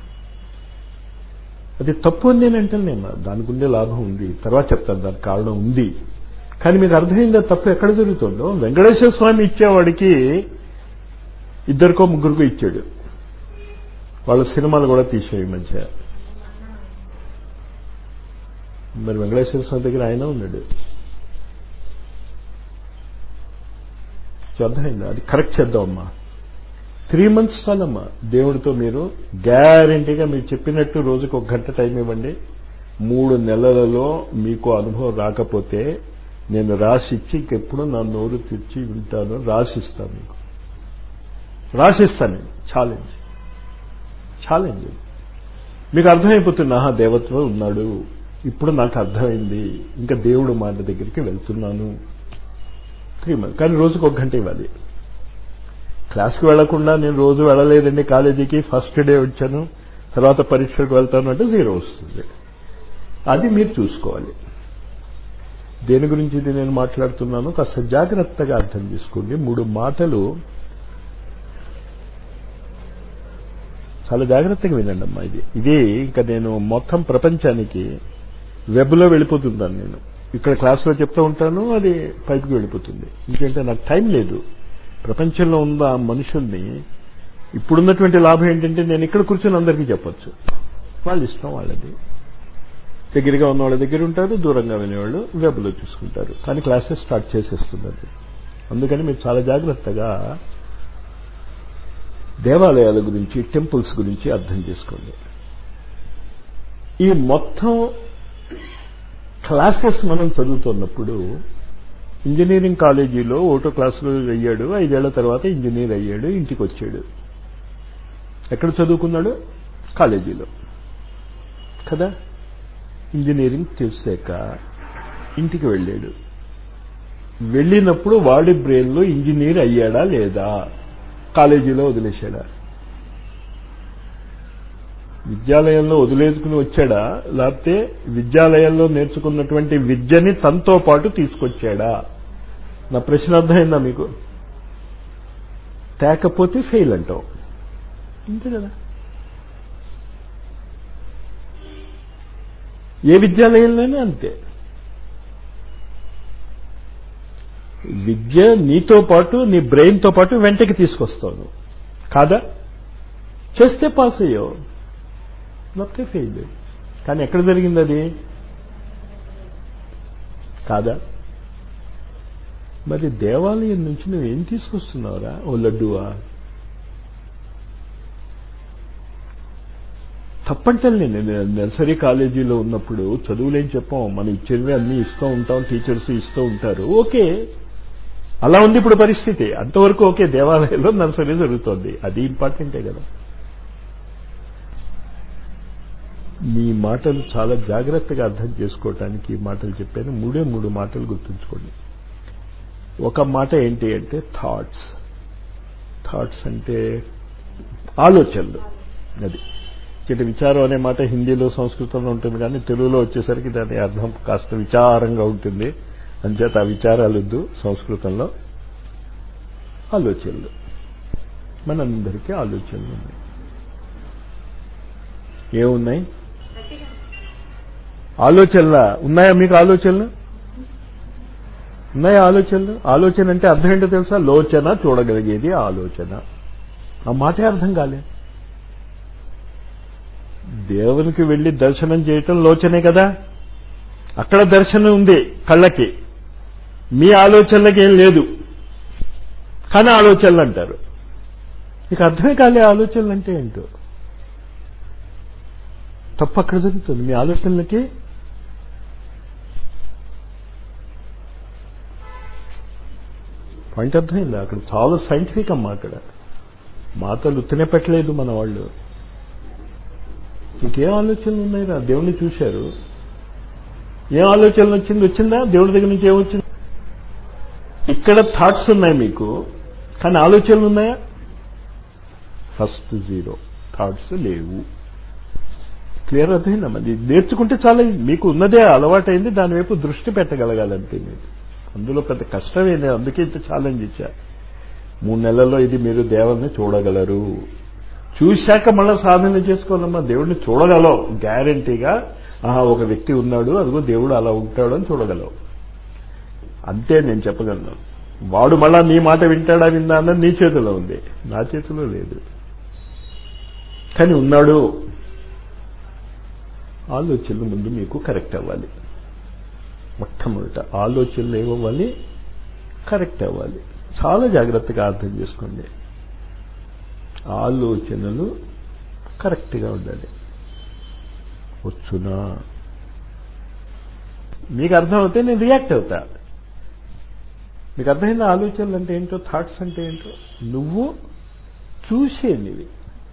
అది తప్పు ఉంది అని అంటే నేను దానికి ఉండే లాభం ఉంది తర్వాత చెప్తాను దానికి కారణం ఉంది కానీ మీకు అర్థమైందా తప్పు ఎక్కడ జరుగుతుందో వెంకటేశ్వర స్వామి ఇచ్చేవాడికి ఇద్దరికో ముగ్గురికో ఇచ్చాడు వాళ్ళ సినిమాలు కూడా తీసేవి మధ్య మరి వెంకటేశ్వర స్వామి దగ్గర ఆయన ఉన్నాడు అర్థమైందా అది కరెక్ట్ చేద్దామమ్మా త్రీ మంత్స్ చాలమ్మా దేవుడితో మీరు గ్యారంటీగా మీరు చెప్పినట్టు రోజుకు ఒక గంట టైం ఇవ్వండి మూడు నెలలలో మీకు అనుభవం రాకపోతే నేను రాసిచ్చి ఇంకెప్పుడు నా నోరు తెచ్చి వింటాను రాసిస్తాను మీకు రాసిస్తాను ఛాలెంజ్ ఛాలెంజ్ మీకు అర్థమైపోతుంది ఆహా దేవత్వం ఉన్నాడు ఇప్పుడు నాకు అర్థమైంది ఇంకా దేవుడు మాట దగ్గరికి వెళ్తున్నాను త్రీ మంత్ కానీ రోజుకు ఒక గంట ఇవ్వాలి క్లాస్కి వెళ్లకుండా నేను రోజు వెళ్ళలేదండి కాలేజీకి ఫస్ట్ డే వచ్చాను తర్వాత పరీక్షకు వెళ్తాను అంటే జీరో వస్తుంది అది మీరు చూసుకోవాలి దేని గురించి ఇది నేను మాట్లాడుతున్నాను కాస్త జాగ్రత్తగా అర్థం చేసుకోండి మూడు మాటలు చాలా జాగ్రత్తగా వినండి అమ్మా ఇది ఇది ఇంకా నేను మొత్తం ప్రపంచానికి వెబ్లో వెళ్ళిపోతుంటాను నేను ఇక్కడ క్లాస్లో చెప్తూ ఉంటాను అది పైకి వెళ్ళిపోతుంది ఎందుకంటే నాకు టైం లేదు ప్రపంచంలో ఉన్న మనుషుల్ని ఇప్పుడున్నటువంటి లాభం ఏంటంటే నేను ఇక్కడ కూర్చొని అందరికీ చెప్పొచ్చు వాళ్ళ ఇష్టం వాళ్ళది దగ్గరగా ఉన్న వాళ్ళ దగ్గర ఉంటారు దూరంగా వినేవాళ్ళు వెబ్లో చూసుకుంటారు కానీ క్లాసెస్ స్టార్ట్ చేసేస్తున్నది అందుకని మీరు చాలా జాగ్రత్తగా దేవాలయాల గురించి టెంపుల్స్ గురించి అర్థం చేసుకోండి ఈ మొత్తం క్లాసెస్ మనం చదువుతున్నప్పుడు ఇంజనీరింగ్ కాలేజీలో ఓటో క్లాసులో అయ్యాడు ఐదేళ్ల తర్వాత ఇంజనీర్ అయ్యాడు ఇంటికి వచ్చాడు ఎక్కడ చదువుకున్నాడు కాలేజీలో కదా ఇంజనీరింగ్ చేశాక ఇంటికి వెళ్ళాడు వెళ్ళినప్పుడు వాడి బ్రెయిన్లో ఇంజనీర్ అయ్యాడా లేదా కాలేజీలో వదిలేశాడా విద్యాలయంలో వదిలేసుకుని వచ్చాడా లేకపోతే విద్యాలయంలో నేర్చుకున్నటువంటి విద్యని తనతో పాటు తీసుకొచ్చాడా నా ప్రశ్న అర్థమైందా మీకు తేకపోతే ఫెయిల్ అంటావు అంతే కదా ఏ విద్యాలయంలోనే అంతే విద్య నీతో పాటు నీ బ్రెయిన్తో పాటు వెంటకి తీసుకొస్తావు కాదా చేస్తే పాస్ అయ్యావు లేకపోతే ఫెయిల్ కానీ ఎక్కడ జరిగింది అది కాదా మరి దేవాలయం నుంచి నువ్వేం తీసుకొస్తున్నావురా ఓ లడ్డువా తప్పంటలే నేను నర్సరీ కాలేజీలో ఉన్నప్పుడు చదువులేం చెప్పాం మనం ఇచ్చేవి అన్నీ ఇస్తూ ఉంటాం టీచర్స్ ఇస్తూ ఉంటారు ఓకే అలా ఉంది ఇప్పుడు పరిస్థితి అంతవరకు ఓకే దేవాలయంలో నర్సరీ జరుగుతోంది అది ఇంపార్టెంటే కదా మీ మాటలు చాలా జాగ్రత్తగా అర్థం చేసుకోవటానికి ఈ మాటలు చెప్పాను మూడే మూడు మాటలు గుర్తుంచుకోండి ఒక మాట ఏంటి అంటే థాట్స్ థాట్స్ అంటే ఆలోచనలు అది ఇచ్చటి విచారం అనే మాట హిందీలో సంస్కృతంలో ఉంటుంది కానీ తెలుగులో వచ్చేసరికి దాని అర్థం కాస్త విచారంగా ఉంటుంది అంచేత ఆ విచారాలు వద్దు సంస్కృతంలో ఆలోచనలు మనందరికీ ఆలోచనలు ఉన్నాయి ఏమున్నాయి ఆలోచనల ఉన్నాయా మీకు ఆలోచనలు ఉన్నాయా ఆలోచనలు ఆలోచన అంటే అర్థం ఏంటో తెలుసా లోచన చూడగలిగేది ఆలోచన ఆ మాటే అర్థం కాలే దేవునికి వెళ్లి దర్శనం చేయటం లోచనే కదా అక్కడ దర్శనం ఉంది కళ్ళకి మీ ఆలోచనలకి ఏం లేదు కానీ ఆలోచనలు అంటారు మీకు అర్థమే కాలే ఆలోచనలు అంటే ఏంటో తప్పు అక్కడ జరుగుతుంది మీ ఆలోచనలకి పాయింట్ అర్థమైందా అక్కడ చాలా సైంటిఫిక్ అమ్మా అక్కడ మాటలు ఉత్తనే పెట్టలేదు మన వాళ్ళు మీకేం ఆలోచనలు ఉన్నాయిరా దేవుణ్ణి చూశారు ఏం ఆలోచనలు వచ్చింది వచ్చిందా దేవుడి దగ్గర నుంచి ఏమొచ్చింది ఇక్కడ థాట్స్ ఉన్నాయి మీకు కానీ ఆలోచనలు ఉన్నాయా ఫస్ట్ జీరో థాట్స్ లేవు క్లియర్ అర్థమైందా మరి నేర్చుకుంటే చాలా మీకు ఉన్నదే అలవాటైంది దాని వైపు దృష్టి పెట్టగలగాలంతే మీరు అందులో పెద్ద కష్టమే లేదు అందుకే ఇంత ఛాలెంజ్ ఇచ్చా మూడు నెలల్లో ఇది మీరు దేవుల్ని చూడగలరు చూశాక మళ్ళీ సాధన చేసుకోవాలమ్మా దేవుడిని చూడగలవు గ్యారంటీగా ఆహా ఒక వ్యక్తి ఉన్నాడు అదిగో దేవుడు అలా ఉంటాడు అని చూడగలవు అంతే నేను చెప్పగలను వాడు మళ్ళా నీ మాట వింటాడా విందా అన్నది నీ చేతిలో ఉంది నా చేతిలో లేదు కానీ ఉన్నాడు ఆలోచనలు ముందు మీకు కరెక్ట్ అవ్వాలి మొట్టమొదట ఆలోచనలు ఏమవ్వాలి కరెక్ట్ అవ్వాలి చాలా జాగ్రత్తగా అర్థం చేసుకోండి ఆలోచనలు కరెక్ట్గా ఉండాలి వచ్చునా మీకు అర్థమవుతే నేను రియాక్ట్ అవుతా మీకు అర్థమైంది ఆలోచనలు అంటే ఏంటో థాట్స్ అంటే ఏంటో నువ్వు చూసేనివి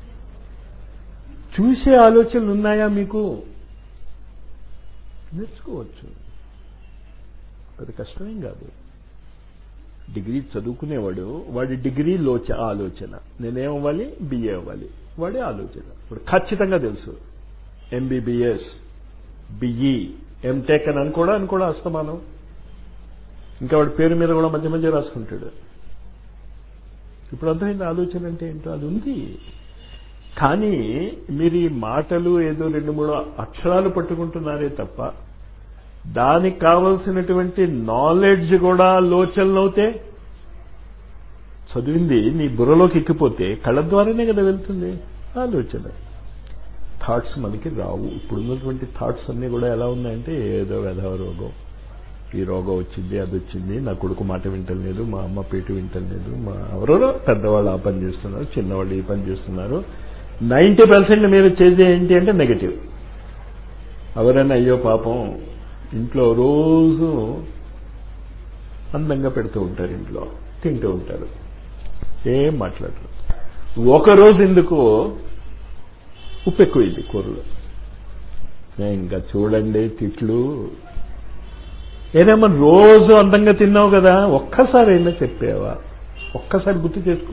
చూసే ఆలోచనలు ఉన్నాయా మీకు నేర్చుకోవచ్చు అది కష్టమేం కాదు డిగ్రీ చదువుకునేవాడు వాడి డిగ్రీలోచ ఆలోచన నేనేమవ్వాలి బిఏ అవ్వాలి వాడి ఆలోచన ఇప్పుడు ఖచ్చితంగా తెలుసు ఎంబీబీఎస్ బిఈ ఎంటెక్ అని అనుకోవడం అనుకోవడం అస్తమానం ఇంకా వాడి పేరు మీద కూడా మధ్య మధ్య రాసుకుంటాడు ఇప్పుడు అర్థమైంది ఆలోచన అంటే ఏంటో అది ఉంది కానీ మీరు ఈ మాటలు ఏదో రెండు మూడు అక్షరాలు పట్టుకుంటున్నారే తప్ప దానికి కావలసినటువంటి నాలెడ్జ్ కూడా లోచనలవుతే చదివింది నీ బుర్రలోకి ఎక్కిపోతే కళ్ళ ద్వారానే కదా వెళ్తుంది ఆలోచన థాట్స్ మనకి రావు ఇప్పుడున్నటువంటి థాట్స్ అన్నీ కూడా ఎలా ఉన్నాయంటే ఏదో వెధవ రోగం ఈ రోగం వచ్చింది అది వచ్చింది నా కొడుకు మాట వింటలేదు మా అమ్మ పేటు వింటలేదు మా ఎవరెవరో పెద్దవాళ్ళు ఆ పని చేస్తున్నారు చిన్నవాళ్ళు ఈ పని చేస్తున్నారు నైంటీ పర్సెంట్ మీరు చేసే ఏంటి అంటే నెగటివ్ ఎవరైనా అయ్యో పాపం ఇంట్లో రోజు అందంగా పెడుతూ ఉంటారు ఇంట్లో తింటూ ఉంటారు ఏం మాట్లాడరు ఒకరోజు ఎందుకు ఉప్పు ఎక్కువైంది కూరలో ఇంకా చూడండి తిట్లు ఏదేమో రోజు అందంగా తిన్నావు కదా ఒక్కసారి అయినా చెప్పావా ఒక్కసారి గుర్తు చేసుకో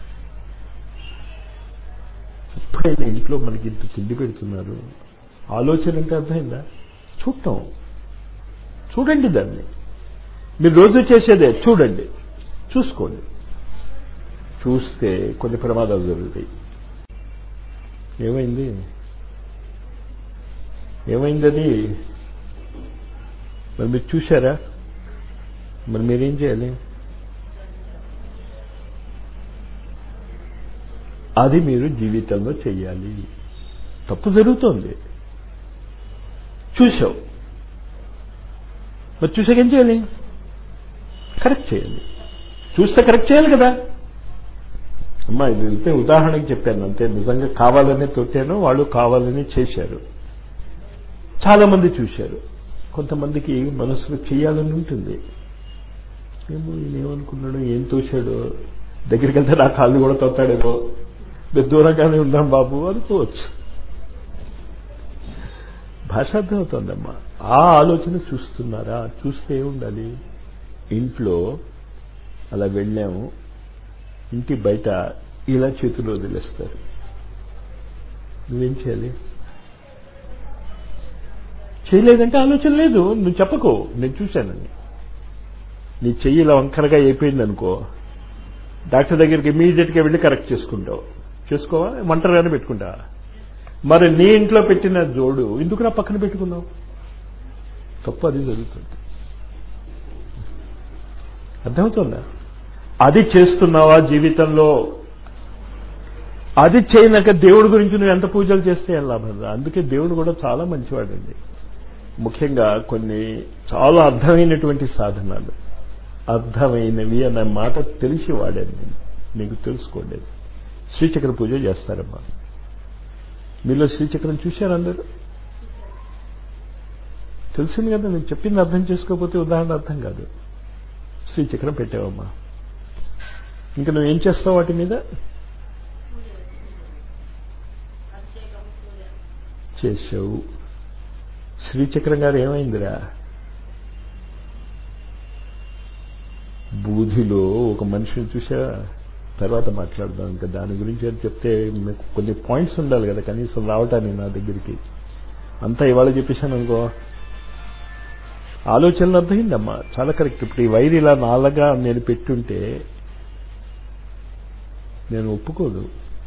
ఎప్పుడైనా ఇంట్లో మనకి ఇంత తిండి పెడుతున్నారు ఆలోచన అంటే అర్థమైందా చూడటం చూడండి దాన్ని మీరు రోజు చేసేదే చూడండి చూసుకోండి చూస్తే కొన్ని ప్రమాదాలు జరుగుతాయి ఏమైంది ఏమైంది అది మరి మీరు చూశారా మరి మీరేం చేయాలి అది మీరు జీవితంలో చెయ్యాలి తప్పు జరుగుతోంది చూసావు మరి చూసాక ఏం చేయాలి కరెక్ట్ చేయాలి చూస్తే కరెక్ట్ చేయాలి కదా అమ్మా ఇది వెళ్తే ఉదాహరణకి చెప్పాను అంతే నిజంగా కావాలనే తొట్టాను వాళ్ళు కావాలని చేశారు చాలా మంది చూశారు కొంతమందికి మనసులో చేయాలని ఉంటుంది ఏమో ఈయన ఏమనుకున్నాడు ఏం తోశాడు దగ్గరికి వెళ్తే నా కాళ్ళు కూడా తొత్తాడేమో మీరు దూరంగానే ఉందాం బాబు అనుకోవచ్చు భాష అర్థమవుతోందమ్మా ఆ ఆలోచన చూస్తున్నారా చూస్తే ఏముండాలి ఇంట్లో అలా వెళ్ళాము ఇంటి బయట ఇలా చేతులు వదిలేస్తారు నువ్వేం చేయాలి చేయలేదంటే ఆలోచన లేదు నువ్వు చెప్పకు నేను చూశానని నీ చెయ్యి ఇలా వంకరగా అయిపోయింది అనుకో డాక్టర్ దగ్గరికి ఇమీడియట్గా వెళ్ళి కరెక్ట్ చేసుకుంటావు చేసుకోవా ఒంటరిగానే పెట్టుకుంటా మరి నీ ఇంట్లో పెట్టిన జోడు ఎందుకు నా పక్కన పెట్టుకున్నావు తప్పు అది జరుగుతుంది అర్థమవుతుందా అది చేస్తున్నావా జీవితంలో అది చేయనాక దేవుడి గురించి నువ్వు ఎంత పూజలు చేస్తే ఏం లాభం అందుకే దేవుడు కూడా చాలా మంచివాడండి ముఖ్యంగా కొన్ని చాలా అర్థమైనటువంటి సాధనాలు అర్థమైనవి అన్న మాట తెలిసి వాడాను నేను మీకు తెలుసుకోండి శ్రీచక్ర పూజ చేస్తారమ్మా మీలో శ్రీచక్రం చూశారు అందరూ తెలిసింది కదా నేను చెప్పింది అర్థం చేసుకోకపోతే ఉదాహరణ అర్థం కాదు శ్రీచక్రం పెట్టావమ్మా ఇంకా నువ్వు ఏం చేస్తావు వాటి మీద చేసావు శ్రీచక్రం గారు ఏమైందిరా బూధిలో ఒక మనిషిని చూసా తర్వాత మాట్లాడదాం ఇంకా దాని గురించి అని చెప్తే మీకు కొన్ని పాయింట్స్ ఉండాలి కదా కనీసం రావటానికి నా దగ్గరికి అంతా ఇవాళ చెప్పేశాను అనుకో ఆలోచనలు అర్థమైందమ్మా చాలా కరెక్ట్ ఇప్పుడు ఈ వైర్ ఇలా నాలుగా నేను పెట్టుంటే నేను ఒప్పుకోదు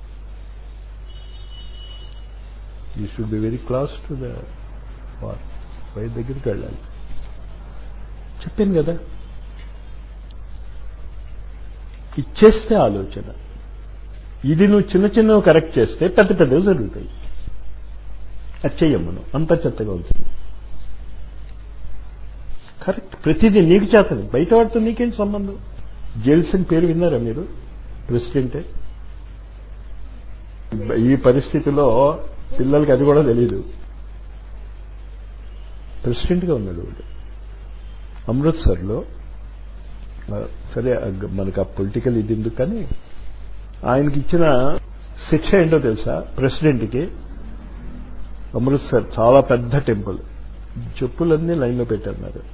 you should be very class to the war wire దగ్గరికి వెళ్ళాలి చెప్పాను కదా ఇచ్చేస్తే ఆలోచన ఇది నువ్వు చిన్న చిన్నవి కరెక్ట్ చేస్తే పెద్ద పెద్దవి జరుగుతాయి అది చెయ్యం మనం అంత చెత్తగా ఉంటుంది కరెక్ట్ ప్రతిదీ నీకు చేతని బయట వాడితో నీకేంటి సంబంధం జైల్ సింగ్ పేరు విన్నారా మీరు ప్రెసిడెంటే ఈ పరిస్థితిలో పిల్లలకి అది కూడా తెలియదు ప్రెసిడెంట్గా ఉన్నాడు వాడు అమృత్సర్లో సరే మనకు ఆ పొలిటికల్ ఇది ఎందుకు కానీ ఆయనకి ఇచ్చిన శిక్ష ఏంటో తెలుసా ప్రెసిడెంట్కి అమృత్సర్ చాలా పెద్ద టెంపుల్ చెప్పులన్నీ లైన్లో పెట్టన్నారు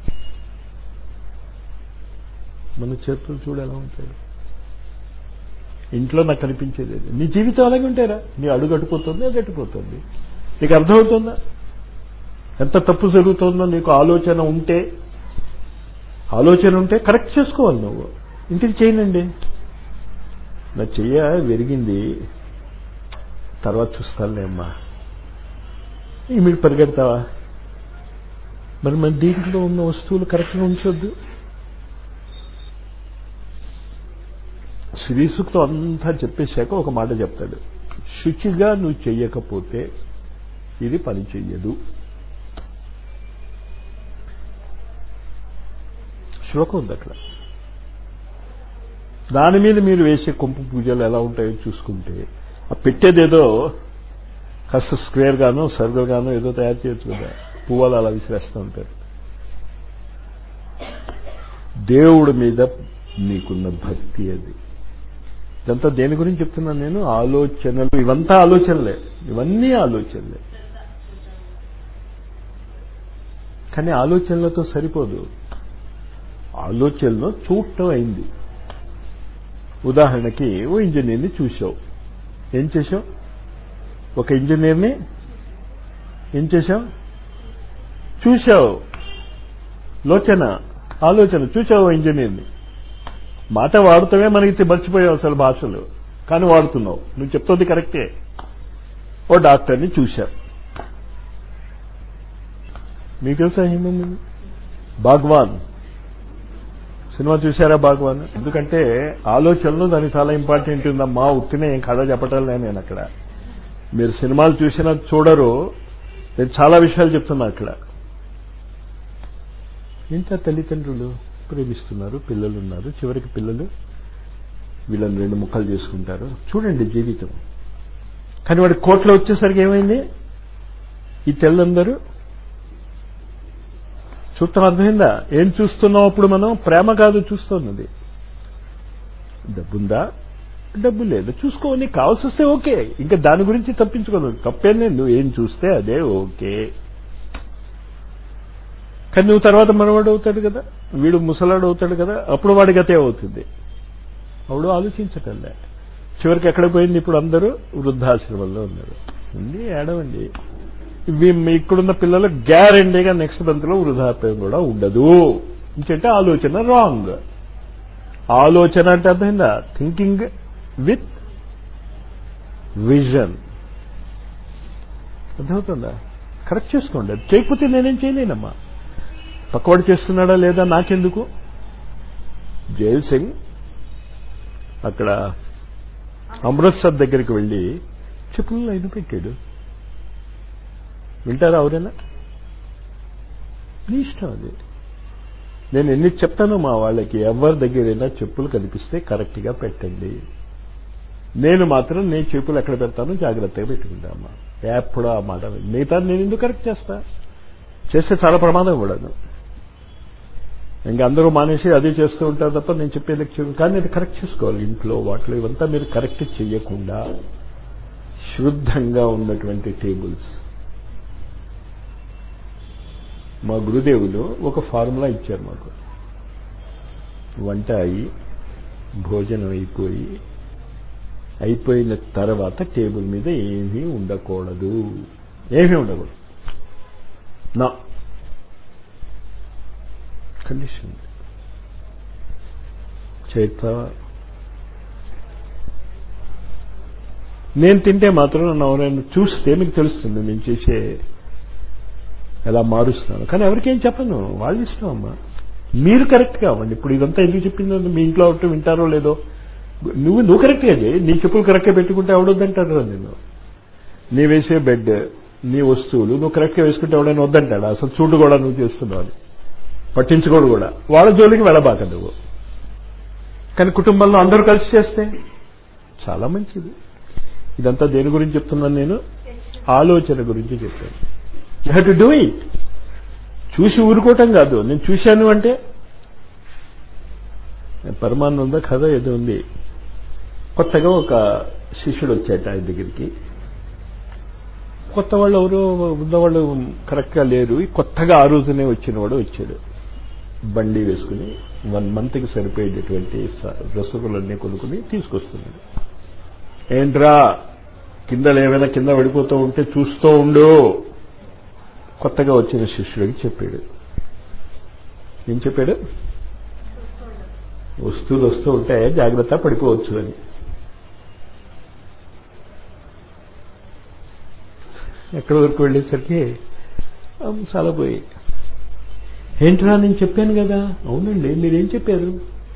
మన చెప్పులు చూడ ఎలా ఉంటాయి ఇంట్లో నాకు కనిపించేది నీ జీవితం అలాగే ఉంటారా నీ అడుగు అట్టుపోతుంది అది అట్టుపోతుంది నీకు అర్థమవుతుందా ఎంత తప్పు జరుగుతుందో నీకు ఆలోచన ఉంటే ఆలోచన ఉంటే కరెక్ట్ చేసుకోవాలి నువ్వు ఇంటికి చేయనండి నా చెయ్య విరిగింది తర్వాత చూస్తానులే అమ్మా మీరు పరిగెడతావా మరి మన దీంట్లో ఉన్న వస్తువులు కరెక్ట్గా ఉంచొద్దు శ్రీసుక్తం అంతా చెప్పేశాక ఒక మాట చెప్తాడు శుచిగా నువ్వు చెయ్యకపోతే ఇది పని చెయ్యదు శ్లోకం ఉంది అక్కడ దాని మీద మీరు వేసే కొంపు పూజలు ఎలా ఉంటాయో చూసుకుంటే ఆ పెట్టేదేదో కాస్త స్క్వేర్ గాను సర్కిల్ గాను ఏదో తయారు చేయొచ్చు కదా పువ్వులు అలా విసిరేస్తూ ఉంటారు దేవుడి మీద నీకున్న భక్తి అది ఇదంతా దేని గురించి చెప్తున్నాను నేను ఆలోచనలు ఇవంతా ఆలోచనలే ఇవన్నీ ఆలోచనలే కానీ ఆలోచనలతో సరిపోదు ఆలోచనలో చూడటం అయింది ఉదాహరణకి ఓ ఇంజనీర్ని చూసావు ఏం చేశావు ఒక ఇంజనీర్ని ఏం చేశావు చూశావు లోచన ఆలోచన చూసావు ఇంజనీర్ని మాట వాడుతామే మనకి మర్చిపోయావు అసలు భాషలు కానీ వాడుతున్నావు నువ్వు చెప్తుంది కరెక్టే ఓ డాక్టర్ని చూశావు మీకు తెలుసా ఏమేమి బాగ్వాన్ సినిమా చూశారా బాగ్వాన్ ఎందుకంటే ఆలోచనలు దానికి చాలా ఇంపార్టెంట్ ఉందమ్మా ఉత్తినే ఏం కథ చెప్పటం లేదు నేను అక్కడ మీరు సినిమాలు చూసినా చూడరు నేను చాలా విషయాలు చెప్తున్నా అక్కడ ఏంటా తల్లిదండ్రులు ప్రేమిస్తున్నారు పిల్లలు ఉన్నారు చివరికి పిల్లలు వీళ్ళని రెండు ముక్కలు చేసుకుంటారు చూడండి జీవితం కానీ వాడి కోట్లో వచ్చేసరికి ఏమైంది ఈ తెల్లందరూ చూడటం అర్థమైందా ఏం చూస్తున్నాం అప్పుడు మనం ప్రేమ కాదు చూస్తున్నది డబ్బుందా డబ్బు లేదు చూసుకో నీకు కావాల్సి వస్తే ఓకే ఇంకా దాని గురించి తప్పించుకోను తప్పేనే నువ్వు ఏం చూస్తే అదే ఓకే కానీ నువ్వు తర్వాత మనవాడు అవుతాడు కదా వీడు ముసలాడు అవుతాడు కదా అప్పుడు వాడి గతే అవుతుంది అప్పుడు ఆలోచించటంలే చివరికి ఎక్కడ పోయింది ఇప్పుడు అందరూ వృద్ధాశ్రమంలో ఉన్నారు ఉంది ఏడవండి ఇవి మీ ఇక్కడున్న పిల్లలు గ్యారంటీగా నెక్స్ట్ మంత్లో వృద్ధాప్యం కూడా ఉండదు ఇంకంటే ఆలోచన రాంగ్ ఆలోచన అంటే అర్థమైందా థింకింగ్ విత్ విజన్ అర్థమవుతుందా కరెక్ట్ చేసుకోండి అది చేయకపోతే నేనేం చేయలేనమ్మా పక్కవాడు చేస్తున్నాడా లేదా నాకెందుకు జైల్ సింగ్ అక్కడ అమృత్సర్ దగ్గరికి వెళ్ళి చెప్పులు లైన్ పెట్టాడు వింటారా ఎవరైనా నీ ఇష్టం అది నేను ఎన్ని చెప్తానో మా వాళ్ళకి ఎవరి దగ్గరైనా చెప్పులు కనిపిస్తే కరెక్ట్గా పెట్టండి నేను మాత్రం నేను చెప్పులు ఎక్కడ పెడతానో జాగ్రత్తగా పెట్టుకుంటామా ఎప్పుడో ఆ మాట మిగతా నేను ఎందుకు కరెక్ట్ చేస్తా చేస్తే చాలా ప్రమాదం కూడాను ఇంకా అందరూ మానేసి అదే చేస్తూ ఉంటారు తప్ప నేను చెప్పే లెక్చర్ కానీ అది కరెక్ట్ చేసుకోవాలి ఇంట్లో వాటిలో ఇవంతా మీరు కరెక్ట్ చేయకుండా శుద్ధంగా ఉన్నటువంటి టేబుల్స్ మా గురుదేవులు ఒక ఫార్ములా ఇచ్చారు మాకు వంట అయి భోజనం అయిపోయి అయిపోయిన తర్వాత టేబుల్ మీద ఏమీ ఉండకూడదు ఏమీ ఉండకూడదు నా కండిషన్ చేత నేను తింటే మాత్రం నన్ను ఎవరైనా చూస్తే మీకు తెలుస్తుంది నేను చేసే ఎలా మారుస్తాను కానీ ఎవరికేం చెప్పను వాళ్ళు ఇష్టం అమ్మా మీరు కరెక్ట్గా అవ్వండి ఇప్పుడు ఇదంతా ఎందుకు చెప్పిందో మీ ఇంట్లో ఒకటి వింటారో లేదో నువ్వు నువ్వు కరెక్ట్గా చేయి నీ చెప్పులు కరెక్ట్గా పెట్టుకుంటే ఎవడొద్దంటాడు నేను నీ వేసే బెడ్ నీ వస్తువులు నువ్వు కరెక్ట్గా వేసుకుంటే ఎవడైనా వద్దంటాడు అసలు చూడు కూడా నువ్వు చేస్తున్నావు అని పట్టించుకోడు కూడా వాళ్ళ జోలికి వెళ్ళబాక నువ్వు కానీ కుటుంబంలో అందరూ కలిసి చేస్తే చాలా మంచిది ఇదంతా దేని గురించి చెప్తున్నాను నేను ఆలోచన గురించి చెప్పాను you have to do it చూసి ఊరుకోవటం కాదు నేను చూశాను అంటే పరమానంద కథ ఏదో ఉంది కొత్తగా ఒక శిష్యుడు వచ్చాట ఆయన దగ్గరికి కొత్త వాళ్ళు ఎవరో ఉన్నవాళ్ళు కరెక్ట్గా లేరు కొత్తగా ఆ రోజునే వచ్చినవాడు వచ్చాడు బండి వేసుకుని వన్ మంత్కి సరిపోయేటటువంటి రసగులన్నీ కొనుక్కుని తీసుకొస్తున్నాడు ఏంట్రా కింద ఏమైనా కింద పడిపోతూ ఉంటే చూస్తూ ఉండు కొత్తగా వచ్చిన శిష్యుడికి చెప్పాడు ఏం చెప్పాడు వస్తువులు వస్తూ ఉంటే జాగ్రత్త పడిపోవచ్చు అని ఎక్కడి వరకు వెళ్ళేసరికి చాలా పోయి ఏంట్రా నేను చెప్పాను కదా అవునండి మీరేం చెప్పారు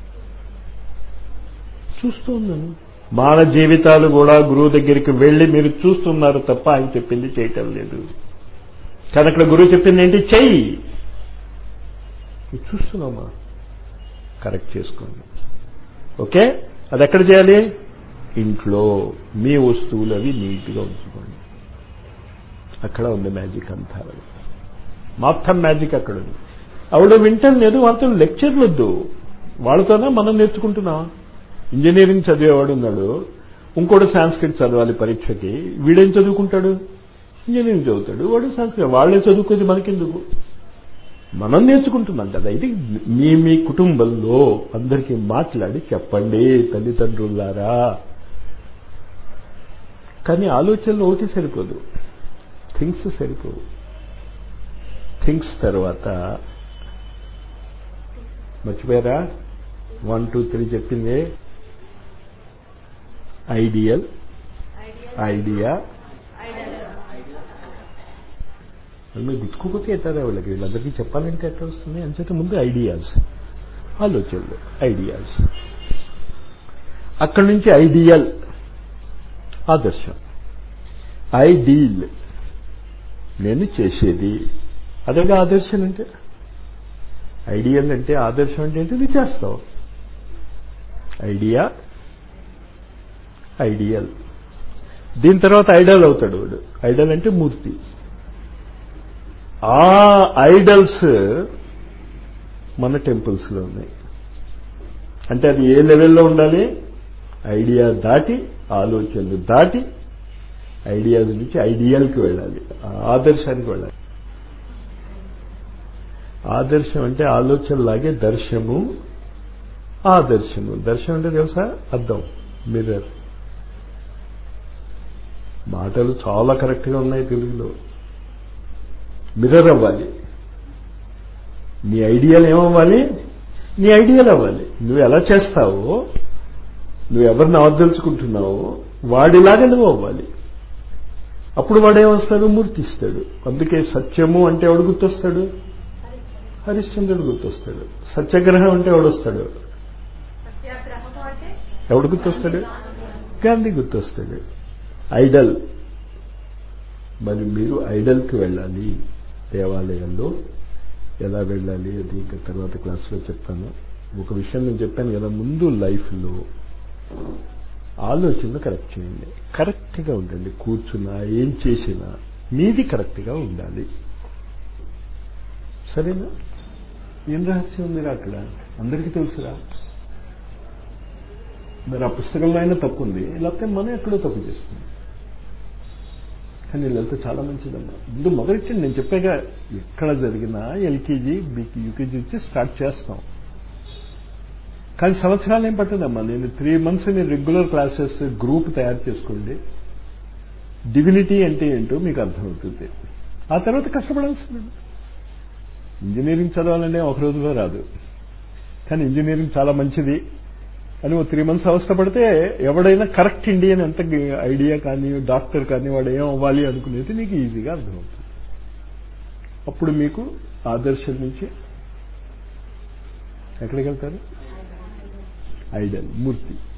చూస్తూ ఉన్నాను మన జీవితాలు కూడా గురువు దగ్గరికి వెళ్ళి మీరు చూస్తున్నారు తప్ప ఆయన చెప్పింది చేయటం లేదు కానీ అక్కడ గురువు చెప్పింది ఏంటి చెయ్యి చూస్తున్నామా కరెక్ట్ చేసుకోండి ఓకే అది ఎక్కడ చేయాలి ఇంట్లో మీ వస్తువులు అవి నీట్గా ఉంచుకోండి అక్కడ ఉంది మ్యాజిక్ అంతా మొత్తం మ్యాజిక్ అక్కడ ఉంది ఆవిడ వింటం లేదు వాళ్ళతో లెక్చర్లు వద్దు వాళ్ళతోనే మనం నేర్చుకుంటున్నాం ఇంజనీరింగ్ చదివేవాడు ఉన్నాడు ఇంకోటి సాంస్క్రిట్ చదవాలి పరీక్షకి వీడేం చదువుకుంటాడు ఇంజనీరింగ్ చదువుతాడు వాడు సంస్కృతం వాళ్ళే చదువుకోది మనకెందుకు మనం నేర్చుకుంటున్నాం కదా ఇది మీ మీ కుటుంబంలో అందరికీ మాట్లాడి చెప్పండి తల్లిదండ్రులారా కానీ ఆలోచనలు ఒకటి సరిపోదు థింగ్స్ సరిపోవు థింగ్స్ తర్వాత మర్చిపోయారా వన్ టూ త్రీ చెప్పింది ఐడియల్ ఐడియా మీరు గుర్తుకోకపోతే ఎట్టారా వీళ్ళకి వీళ్ళందరికీ చెప్పాలంటే ఎట్లా వస్తుంది అంచేత ముందు ఐడియాస్ ఆలోచనలు ఐడియాస్ అక్కడి నుంచి ఐడియల్ ఆదర్శం ఐడీల్ నేను చేసేది అదేగా ఆదర్శం అంటే ఐడియల్ అంటే ఆదర్శం అంటే ఏంటి నువ్వు చేస్తావు ఐడియా ఐడియల్ దీని తర్వాత ఐడల్ అవుతాడు వాడు ఐడల్ అంటే మూర్తి ఆ ఐడల్స్ మన టెంపుల్స్లో ఉన్నాయి అంటే అది ఏ లెవెల్లో ఉండాలి ఐడియా దాటి ఆలోచనలు దాటి ఐడియాస్ నుంచి ఐడియల్కి వెళ్ళాలి ఆదర్శానికి వెళ్ళాలి ఆదర్శం అంటే ఆలోచనలాగే దర్శము ఆదర్శము దర్శనం అంటే తెలుసా అర్థం మిర్రర్ మాటలు చాలా కరెక్ట్గా ఉన్నాయి తెలుగులో మిర్రర్ అవ్వాలి నీ ఐడియల్ ఏమవ్వాలి నీ ఐడియల్ అవ్వాలి నువ్వు ఎలా చేస్తావో నువ్వు ఎవరిని అవదలుచుకుంటున్నావో వాడిలాగా నువ్వు అవ్వాలి అప్పుడు వాడేమొస్తాడు మూర్తి ఇస్తాడు అందుకే సత్యము అంటే ఎవడు గుర్తొస్తాడు హరిశ్చంద్రుడు గుర్తొస్తాడు సత్యాగ్రహం అంటే ఎవడొస్తాడు ఎవడు గుర్తొస్తాడు గాంధీ గుర్తొస్తాడు ఐడల్ మరి మీరు ఐడల్కి వెళ్ళాలి దేవాలయంలో ఎలా వెళ్ళాలి అది ఇంకా తర్వాత క్లాస్లో చెప్తాను ఒక విషయం నేను చెప్పాను కదా ముందు లైఫ్లో ఆలోచన కరెక్ట్ చేయండి కరెక్ట్గా ఉండండి కూర్చున్నా ఏం చేసినా మీది కరెక్ట్గా ఉండాలి సరేనా ఏం రహస్యం ఉందిరా అక్కడ అందరికీ తెలుసురా మరి ఆ పుస్తకంలో అయినా తప్పు ఉంది లేకపోతే మనం ఎక్కడో తప్పు చేస్తుంది కానీ వీళ్ళంతా చాలా మంచిదమ్మా ముందు మొదటి నేను చెప్పాగా ఎక్కడ జరిగినా ఎల్కేజీ బీకి యూకేజీ నుంచి స్టార్ట్ చేస్తాం కానీ సంవత్సరాలు ఏం పట్టదమ్మా నేను త్రీ మంత్స్ నేను రెగ్యులర్ క్లాసెస్ గ్రూప్ తయారు చేసుకోండి డివినిటీ అంటే ఏంటో మీకు అర్థమవుతుంది ఆ తర్వాత కష్టపడాల్సింది ఇంజనీరింగ్ చదవాలంటే ఒక రోజులో రాదు కానీ ఇంజనీరింగ్ చాలా మంచిది అని ఓ త్రీ మంత్స్ అవస్థపడితే ఎవడైనా కరెక్ట్ ఇండియన్ ఎంత ఐడియా కానీ డాక్టర్ కానీ వాడు ఏం అవ్వాలి అనుకునేది నీకు ఈజీగా అర్థమవుతుంది అప్పుడు మీకు ఆదర్శం నుంచి ఎక్కడికి వెళ్తారు ఐడల్ మూర్తి